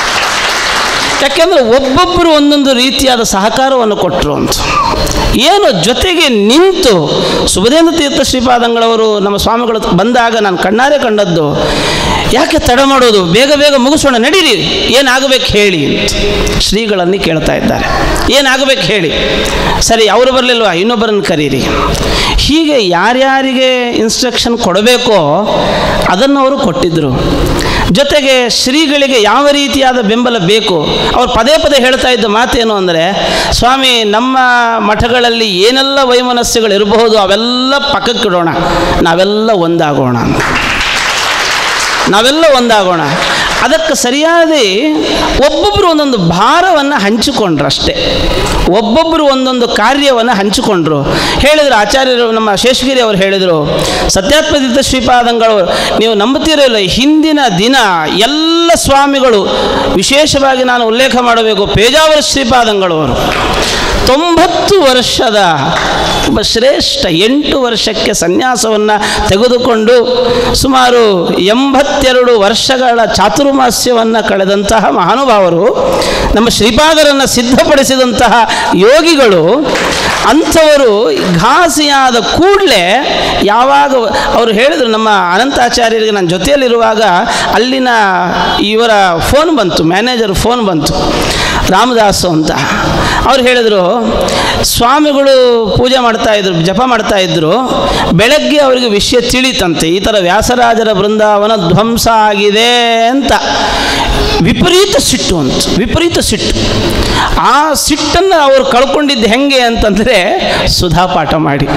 Speaker 5: ಯಾಕೆಂದರೆ ಒಬ್ಬೊಬ್ಬರು ಒಂದೊಂದು ರೀತಿಯಾದ ಸಹಕಾರವನ್ನು ಕೊಟ್ಟರು ಅಂತ ಏನು ಜೊತೆಗೆ ನಿಂತು ಸುಬದೇಂದ್ರ ತೀರ್ಥ ಶ್ರೀಪಾದಂಗಳವರು ನಮ್ಮ ಸ್ವಾಮಿಗಳು ಬಂದಾಗ ನಾನು ಕಣ್ಣಾರೆ ಕಂಡದ್ದು ಯಾಕೆ ತಡ ಮಾಡೋದು ಬೇಗ ಬೇಗ ಮುಗಿಸೋಣ ನಡೀರಿ ಏನಾಗಬೇಕು ಹೇಳಿ ಅಂತ ಶ್ರೀಗಳಲ್ಲಿ ಕೇಳ್ತಾ ಇದ್ದಾರೆ ಏನಾಗಬೇಕು ಹೇಳಿ ಸರಿ ಅವರು ಬರಲಿಲ್ವಾ ಇನ್ನೊಬ್ಬರನ್ನು ಕರೀರಿ ಹೀಗೆ ಯಾರ್ಯಾರಿಗೆ ಇನ್ಸ್ಟ್ರಕ್ಷನ್ ಕೊಡಬೇಕೋ ಅದನ್ನು ಅವರು ಕೊಟ್ಟಿದ್ದರು ಜೊತೆಗೆ ಶ್ರೀಗಳಿಗೆ ಯಾವ ರೀತಿಯಾದ ಬೆಂಬಲ ಬೇಕು ಅವ್ರು ಪದೇ ಪದೇ ಹೇಳ್ತಾ ಇದ್ದ ಮಾತೇನು ಅಂದರೆ ಸ್ವಾಮಿ ನಮ್ಮ ಮಠಗಳಲ್ಲಿ ಏನೆಲ್ಲ ವೈಮನಸ್ಸುಗಳು ಇರಬಹುದು ಅವೆಲ್ಲ ಪಕ್ಕಕ್ಕಿಡೋಣ ನಾವೆಲ್ಲ ಒಂದಾಗೋಣ ಅಂತ ನಾವೆಲ್ಲ ಒಂದಾಗೋಣ ಅದಕ್ಕೆ ಸರಿಯಾದ ಒಬ್ಬೊಬ್ಬರು ಒಂದೊಂದು ಭಾರವನ್ನು ಹಂಚಿಕೊಂಡ್ರು ಅಷ್ಟೇ ಒಬ್ಬೊಬ್ಬರು ಒಂದೊಂದು ಕಾರ್ಯವನ್ನು ಹಂಚಿಕೊಂಡ್ರು ಹೇಳಿದರು ಆಚಾರ್ಯರು ನಮ್ಮ ಶೇಷಗಿರಿ ಅವರು ಹೇಳಿದರು ಸತ್ಯಾತ್ಮತೀರ್ಥ ಶ್ರೀಪಾದಂಗಳು ನೀವು ನಂಬುತ್ತೀರಲ್ಲ ಹಿಂದಿನ ದಿನ ಎಲ್ಲ ಸ್ವಾಮಿಗಳು ವಿಶೇಷವಾಗಿ ನಾನು ಉಲ್ಲೇಖ ಮಾಡಬೇಕು ಪೇಜಾವರ ಶ್ರೀಪಾದಂಗಳು ಅವರು ತೊಂಬತ್ತು ವರ್ಷದ ಒಬ್ಬ ಶ್ರೇಷ್ಠ ಎಂಟು ವರ್ಷಕ್ಕೆ ಸನ್ಯಾಸವನ್ನು ತೆಗೆದುಕೊಂಡು ಸುಮಾರು ಎಂಬತ್ತೆರಡು ವರ್ಷಗಳ ಚಾತುರ್ಮಾಸ್ಯವನ್ನು ಕಳೆದಂತಹ ಮಹಾನುಭಾವರು ನಮ್ಮ ಶ್ರೀಪಾದರನ್ನು ಸಿದ್ಧಪಡಿಸಿದಂತಹ ಯೋಗಿಗಳು ಅಂಥವರು ಘಾಸಿಯಾದ ಕೂಡಲೇ ಯಾವಾಗ ಅವರು ಹೇಳಿದರು ನಮ್ಮ ಅನಂತಾಚಾರ್ಯರಿಗೆ ನನ್ನ ಜೊತೆಯಲ್ಲಿರುವಾಗ ಅಲ್ಲಿನ ಇವರ ಫೋನ್ ಬಂತು ಮ್ಯಾನೇಜರ್ ಫೋನ್ ಬಂತು ರಾಮದಾಸು ಅಂತ ಅವ್ರು ಹೇಳಿದರು ಸ್ವಾಮಿಗಳು ಪೂಜೆ ಮಾಡ್ತಾ ಇದ್ರು ಜಪ ಮಾಡ್ತಾ ಇದ್ರು ಬೆಳಗ್ಗೆ ಅವರಿಗೆ ವಿಷಯ ತಿಳಿತಂತೆ ಈ ಥರ ವ್ಯಾಸರಾಜರ ಬೃಂದಾವನ ಧ್ವಂಸ ಆಗಿದೆ ಅಂತ ವಿಪರೀತ ಸಿಟ್ಟು ಅಂತ ವಿಪರೀತ ಸಿಟ್ಟು ಆ ಸಿಟ್ಟನ್ನು ಅವರು ಕಳ್ಕೊಂಡಿದ್ದು ಹೆಂಗೆ ಅಂತಂದರೆ ಸುಧಾಪಾಠ ಮಾಡಿ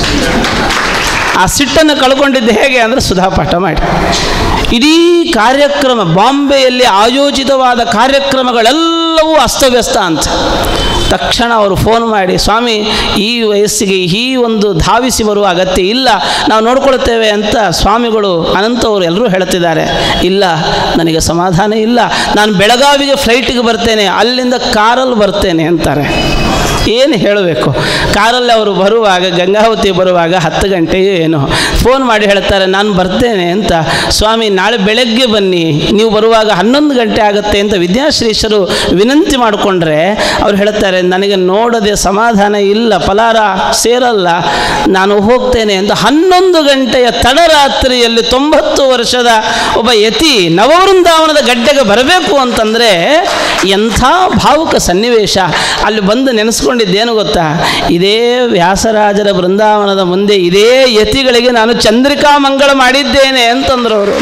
Speaker 5: ಆ ಸಿಟ್ಟನ್ನು ಕಳ್ಕೊಂಡಿದ್ದು ಹೇಗೆ ಅಂದರೆ ಸುಧಾಪಾಠ ಮಾಡಿ ಇಡೀ ಕಾರ್ಯಕ್ರಮ ಬಾಂಬೆಯಲ್ಲಿ ಆಯೋಜಿತವಾದ ಕಾರ್ಯಕ್ರಮಗಳೆಲ್ಲವೂ ಅಸ್ತವ್ಯಸ್ತ ಅಂತ ತಕ್ಷಣ ಅವರು ಫೋನ್ ಮಾಡಿ ಸ್ವಾಮಿ ಈ ವಯಸ್ಸಿಗೆ ಈ ಒಂದು ಧಾವಿಸಿ ಬರುವ ಅಗತ್ಯ ಇಲ್ಲ ನಾವು ನೋಡ್ಕೊಳ್ತೇವೆ ಅಂತ ಸ್ವಾಮಿಗಳು ಅನಂತವರು ಎಲ್ಲರೂ ಹೇಳ್ತಿದ್ದಾರೆ ಇಲ್ಲ ನನಗೆ ಸಮಾಧಾನ ಇಲ್ಲ ನಾನು ಬೆಳಗಾವಿಗೆ ಫ್ಲೈಟಿಗೆ ಬರ್ತೇನೆ ಅಲ್ಲಿಂದ ಕಾರಲ್ಲಿ ಬರ್ತೇನೆ ಅಂತಾರೆ ಏನು ಹೇಳಬೇಕು ಕಾರಲ್ಲಿ ಅವರು ಬರುವಾಗ ಗಂಗಾವತಿ ಬರುವಾಗ ಹತ್ತು ಗಂಟೆಗೆ ಏನು ಫೋನ್ ಮಾಡಿ ಹೇಳ್ತಾರೆ ನಾನು ಬರ್ತೇನೆ ಅಂತ ಸ್ವಾಮಿ ನಾಳೆ ಬೆಳಗ್ಗೆ ಬನ್ನಿ ನೀವು ಬರುವಾಗ ಹನ್ನೊಂದು ಗಂಟೆ ಆಗುತ್ತೆ ಅಂತ ವಿದ್ಯಾಶ್ರೀಷರು ವಿನಂತಿ ಮಾಡಿಕೊಂಡ್ರೆ ಅವ್ರು ಹೇಳ್ತಾರೆ ನನಗೆ ನೋಡದೆ ಸಮಾಧಾನ ಇಲ್ಲ ಫಲಾರ ಸೇರಲ್ಲ ನಾನು ಹೋಗ್ತೇನೆ ಅಂತ ಹನ್ನೊಂದು ಗಂಟೆಯ ತಡರಾತ್ರಿಯಲ್ಲಿ ತೊಂಬತ್ತು ವರ್ಷದ ಒಬ್ಬ ಯತಿ ನವವೃಂದಾವನದ ಗಡ್ಡೆಗೆ ಬರಬೇಕು ಅಂತಂದರೆ ಎಂಥ ಭಾವುಕ ಸನ್ನಿವೇಶ ಅಲ್ಲಿ ಬಂದು ನೆನೆಸ್ಕೊಂಡಿದ್ದೇನು ಗೊತ್ತಾ ಇದೇ ವ್ಯಾಸರಾಜರ ಬೃಂದಾವನದ ಮುಂದೆ ಇದೇ ಯತಿಗಳಿಗೆ ನಾನು ಚಂದ್ರಿಕಾ ಮಂಗಳ ಮಾಡಿದ್ದೇನೆ ಅಂತಂದ್ರು ಅವರು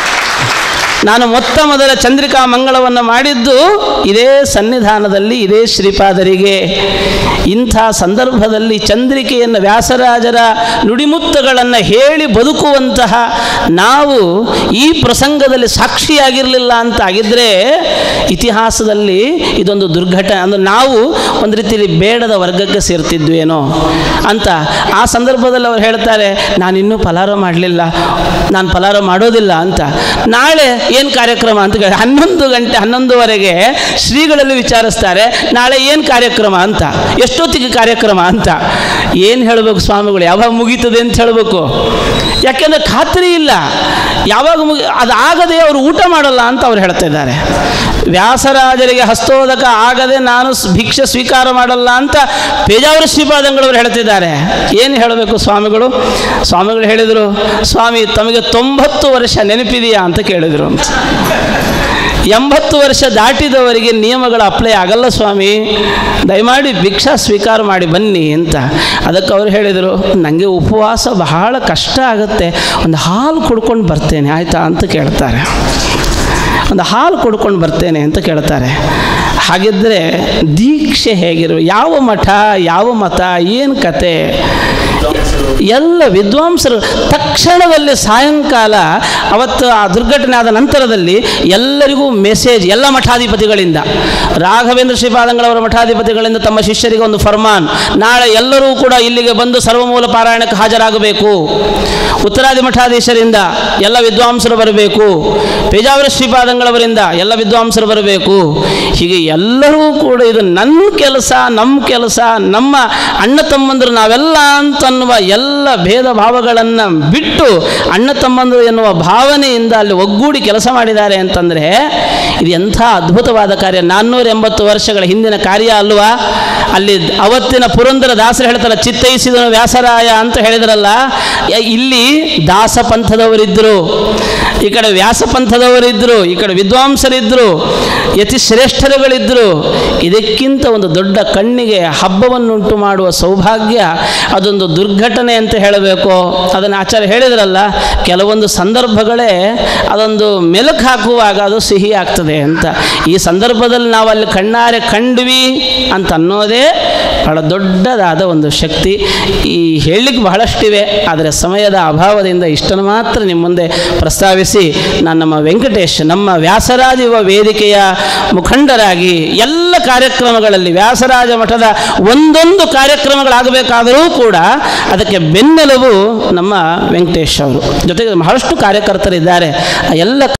Speaker 5: ನಾನು ಮೊತ್ತ ಮೊದಲ ಚಂದ್ರಿಕಾ ಮಂಗಳವನ್ನು ಮಾಡಿದ್ದು ಇದೇ ಸನ್ನಿಧಾನದಲ್ಲಿ ಇದೇ ಶ್ರೀಪಾದರಿಗೆ ಇಂಥ ಸಂದರ್ಭದಲ್ಲಿ ಚಂದ್ರಿಕೆಯನ್ನು ವ್ಯಾಸರಾಜರ ನುಡಿಮುತ್ತಗಳನ್ನು ಹೇಳಿ ಬದುಕುವಂತಹ ನಾವು ಈ ಪ್ರಸಂಗದಲ್ಲಿ ಸಾಕ್ಷಿಯಾಗಿರಲಿಲ್ಲ ಅಂತ ಆಗಿದ್ದರೆ ಇತಿಹಾಸದಲ್ಲಿ ಇದೊಂದು ದುರ್ಘಟನೆ ಅಂದರೆ ನಾವು ಒಂದು ರೀತಿಯಲ್ಲಿ ಬೇಡದ ವರ್ಗಕ್ಕೆ ಸೇರ್ತಿದ್ವೇನೋ ಅಂತ ಆ ಸಂದರ್ಭದಲ್ಲಿ ಅವ್ರು ಹೇಳ್ತಾರೆ ನಾನಿನ್ನೂ ಫಲಾರ ಮಾಡಲಿಲ್ಲ ನಾನು ಫಲಾರ ಮಾಡೋದಿಲ್ಲ ಅಂತ ನಾಳೆ ಏನು ಕಾರ್ಯಕ್ರಮ ಅಂತ ಕೇಳಿ ಹನ್ನೊಂದು ಗಂಟೆ ಹನ್ನೊಂದುವರೆಗೆ ಶ್ರೀಗಳಲ್ಲಿ ವಿಚಾರಿಸ್ತಾರೆ ನಾಳೆ ಏನು ಕಾರ್ಯಕ್ರಮ ಅಂತ ಎಷ್ಟೊತ್ತಿಗೆ ಕಾರ್ಯಕ್ರಮ ಅಂತ ಏನು ಹೇಳಬೇಕು ಸ್ವಾಮಿಗಳು ಯಾವಾಗ ಮುಗೀತದೆ ಅಂತ ಹೇಳಬೇಕು ಯಾಕೆಂದರೆ ಖಾತ್ರಿ ಇಲ್ಲ ಯಾವಾಗ ಮುಗಿ ಅದಾಗದೆ ಅವರು ಊಟ ಮಾಡಲ್ಲ ಅಂತ ಅವ್ರು ಹೇಳ್ತಾ ಇದ್ದಾರೆ ವ್ಯಾಸರಾಜರಿಗೆ ಹಸ್ತೋದಕ ಆಗದೆ ನಾನು ಸ್- ಭಿಕ್ಷೆ ಸ್ವೀಕಾರ ಮಾಡಲ್ಲ ಅಂತ ಪೇಜಾವರ ಶ್ರೀಪಾದಂಗಳವರು ಹೇಳ್ತಿದ್ದಾರೆ ಏನು ಹೇಳಬೇಕು ಸ್ವಾಮಿಗಳು ಸ್ವಾಮಿಗಳು ಹೇಳಿದರು ಸ್ವಾಮಿ ತಮಗೆ ತೊಂಬತ್ತು ವರ್ಷ ನೆನಪಿದೆಯಾ ಅಂತ ಕೇಳಿದರು ಅಂತ ಎಂಬತ್ತು ವರ್ಷ ದಾಟಿದವರಿಗೆ ನಿಯಮಗಳು ಅಪ್ಲೈ ಆಗಲ್ಲ ಸ್ವಾಮಿ ದಯಮಾಡಿ ಭಿಕ್ಷಾ ಸ್ವೀಕಾರ ಮಾಡಿ ಬನ್ನಿ ಅಂತ ಅದಕ್ಕೆ ಅವರು ಹೇಳಿದರು ನನಗೆ ಉಪವಾಸ ಬಹಳ ಕಷ್ಟ ಆಗುತ್ತೆ ಒಂದು ಹಾಲು ಕುಡ್ಕೊಂಡು ಬರ್ತೇನೆ ಆಯಿತಾ ಅಂತ ಕೇಳ್ತಾರೆ ಒಂದು ಹಾಲು ಕುಡ್ಕೊಂಡು ಬರ್ತೇನೆ ಅಂತ ಕೇಳ್ತಾರೆ ಹಾಗಿದ್ದರೆ ದೀಕ್ಷೆ ಹೇಗಿರು ಯಾವ ಮಠ ಯಾವ ಮತ ಏನು ಕತೆ ಎಲ್ಲ ವಿದ್ವಾಂಸರು ತಕ್ಷಣದಲ್ಲಿ ಸಾಯಂಕಾಲ ಅವತ್ತು ಆ ದುರ್ಘಟನೆ ಆದ ನಂತರದಲ್ಲಿ ಎಲ್ಲರಿಗೂ ಮೆಸೇಜ್ ಎಲ್ಲ ಮಠಾಧಿಪತಿಗಳಿಂದ ರಾಘವೇಂದ್ರ ಶ್ರೀಪಾದಂಗಳವರ ಮಠಾಧಿಪತಿಗಳಿಂದ ತಮ್ಮ ಶಿಷ್ಯರಿಗೆ ಒಂದು ಫರ್ಮಾನ್ ನಾಳೆ ಎಲ್ಲರೂ ಕೂಡ ಇಲ್ಲಿಗೆ ಬಂದು ಸರ್ವಮೂಲ ಪಾರಾಯಣಕ್ಕೆ ಹಾಜರಾಗಬೇಕು ಉತ್ತರಾದಿ ಮಠಾಧೀಶರಿಂದ ಎಲ್ಲ ವಿದ್ವಾಂಸರು ಬರಬೇಕು ಪೇಜಾವರ ಶ್ರೀಪಾದಂಗಳವರಿಂದ ಎಲ್ಲ ವಿದ್ವಾಂಸರು ಬರಬೇಕು ಹೀಗೆ ಎಲ್ಲರೂ ಕೂಡ ಇದು ನನ್ನ ಕೆಲಸ ನಮ್ಮ ಕೆಲಸ ನಮ್ಮ ಅಣ್ಣ ತಮ್ಮಂದರು ನಾವೆಲ್ಲ ಅಂತನ್ನುವ ಎಲ್ಲ ಭೇದ ಭಾವಗಳನ್ನು ಬಿಟ್ಟು ಅಣ್ಣ ತಮ್ಮಂದರು ಎನ್ನುವ ಭಾವನೆಯಿಂದ ಅಲ್ಲಿ ಒಗ್ಗೂಡಿ ಕೆಲಸ ಮಾಡಿದ್ದಾರೆ ಅಂತಂದರೆ ಇದು ಎಂಥ ಅದ್ಭುತವಾದ ಕಾರ್ಯ ನಾನ್ನೂರ ಎಂಬತ್ತು ವರ್ಷಗಳ ಹಿಂದಿನ ಕಾರ್ಯ ಅಲ್ವಾ ಅಲ್ಲಿ ಅವತ್ತಿನ ಪುರಂದರ ದಾಸರು ಹೇಳ್ತಾರೆ ಚಿತ್ತೈಸಿದನು ವ್ಯಾಸರಾಯ ಅಂತ ಹೇಳಿದ್ರಲ್ಲ ಯ- ಇಲ್ಲಿ ದಾಸ ಪಂಥದವರಿದ್ದರು ಈ ಕಡೆ ವ್ಯಾಸ ಪಂಥದವರಿದ್ದರು ಈ ಕಡೆ ವಿದ್ವಾಂಸರಿದ್ದರು ಯತಿ ಶ್ರೇಷ್ಠರುಗಳಿದ್ದರು ಇದಕ್ಕಿಂತ ಒಂದು ದೊಡ್ಡ ಕಣ್ಣಿಗೆ ಹಬ್ಬವನ್ನುಂಟು ಮಾಡುವ ಸೌಭಾಗ್ಯ ಅದೊಂದು ದುರ್ಘಟನೆ ಅಂತ ಹೇಳಬೇಕು ಅದನ್ನು ಆಚಾರ್ಯ ಹೇಳಿದ್ರಲ್ಲ ಕೆಲವೊಂದು ಸಂದರ್ಭಗಳೇ ಅದೊಂದು ಮೆಲುಕು ಹಾಕುವಾಗ ಅದು ಸಿಹಿ ಆಗ್ತದೆ ಅಂತ ಈ ಸಂದರ್ಭದಲ್ಲಿ ನಾವು ಅಲ್ಲಿ ಕಣ್ಣಾರೆ ಕಂಡ್ವಿ ಅಂತ ಅನ್ನೋದೇ ಬಹಳ ದೊಡ್ಡದಾದ ಒಂದು ಶಕ್ತಿ ಈ ಹೇಳಲಿಕ್ಕೆ ಬಹಳಷ್ಟಿವೆ ಆದರೆ ಸಮಯದ ಅಭಾವದಿಂದ ಇಷ್ಟನ್ನು ಮಾತ್ರ ನಿಮ್ಮ ಮುಂದೆ ಪ್ರಸ್ತಾವಿಸಿ ನಾನು ನಮ್ಮ ವೆಂಕಟೇಶ್ ನಮ್ಮ ವ್ಯಾಸರಾಜ ಯುವ ವೇದಿಕೆಯ ಮುಖಂಡರಾಗಿ ಎಲ್ಲ ಕಾರ್ಯಕ್ರಮಗಳಲ್ಲಿ ವ್ಯಾಸರಾಜ ಮಠದ ಒಂದೊಂದು ಕಾರ್ಯಕ್ರಮಗಳಾಗಬೇಕಾದರೂ ಕೂಡ ಅದಕ್ಕೆ ಬೆನ್ನೆಲುಬು ನಮ್ಮ ವೆಂಕಟೇಶ್ ಅವರು ಜೊತೆಗೆ ಬಹಳಷ್ಟು ಕಾರ್ಯಕರ್ತರಿದ್ದಾರೆ ಆ ಎಲ್ಲ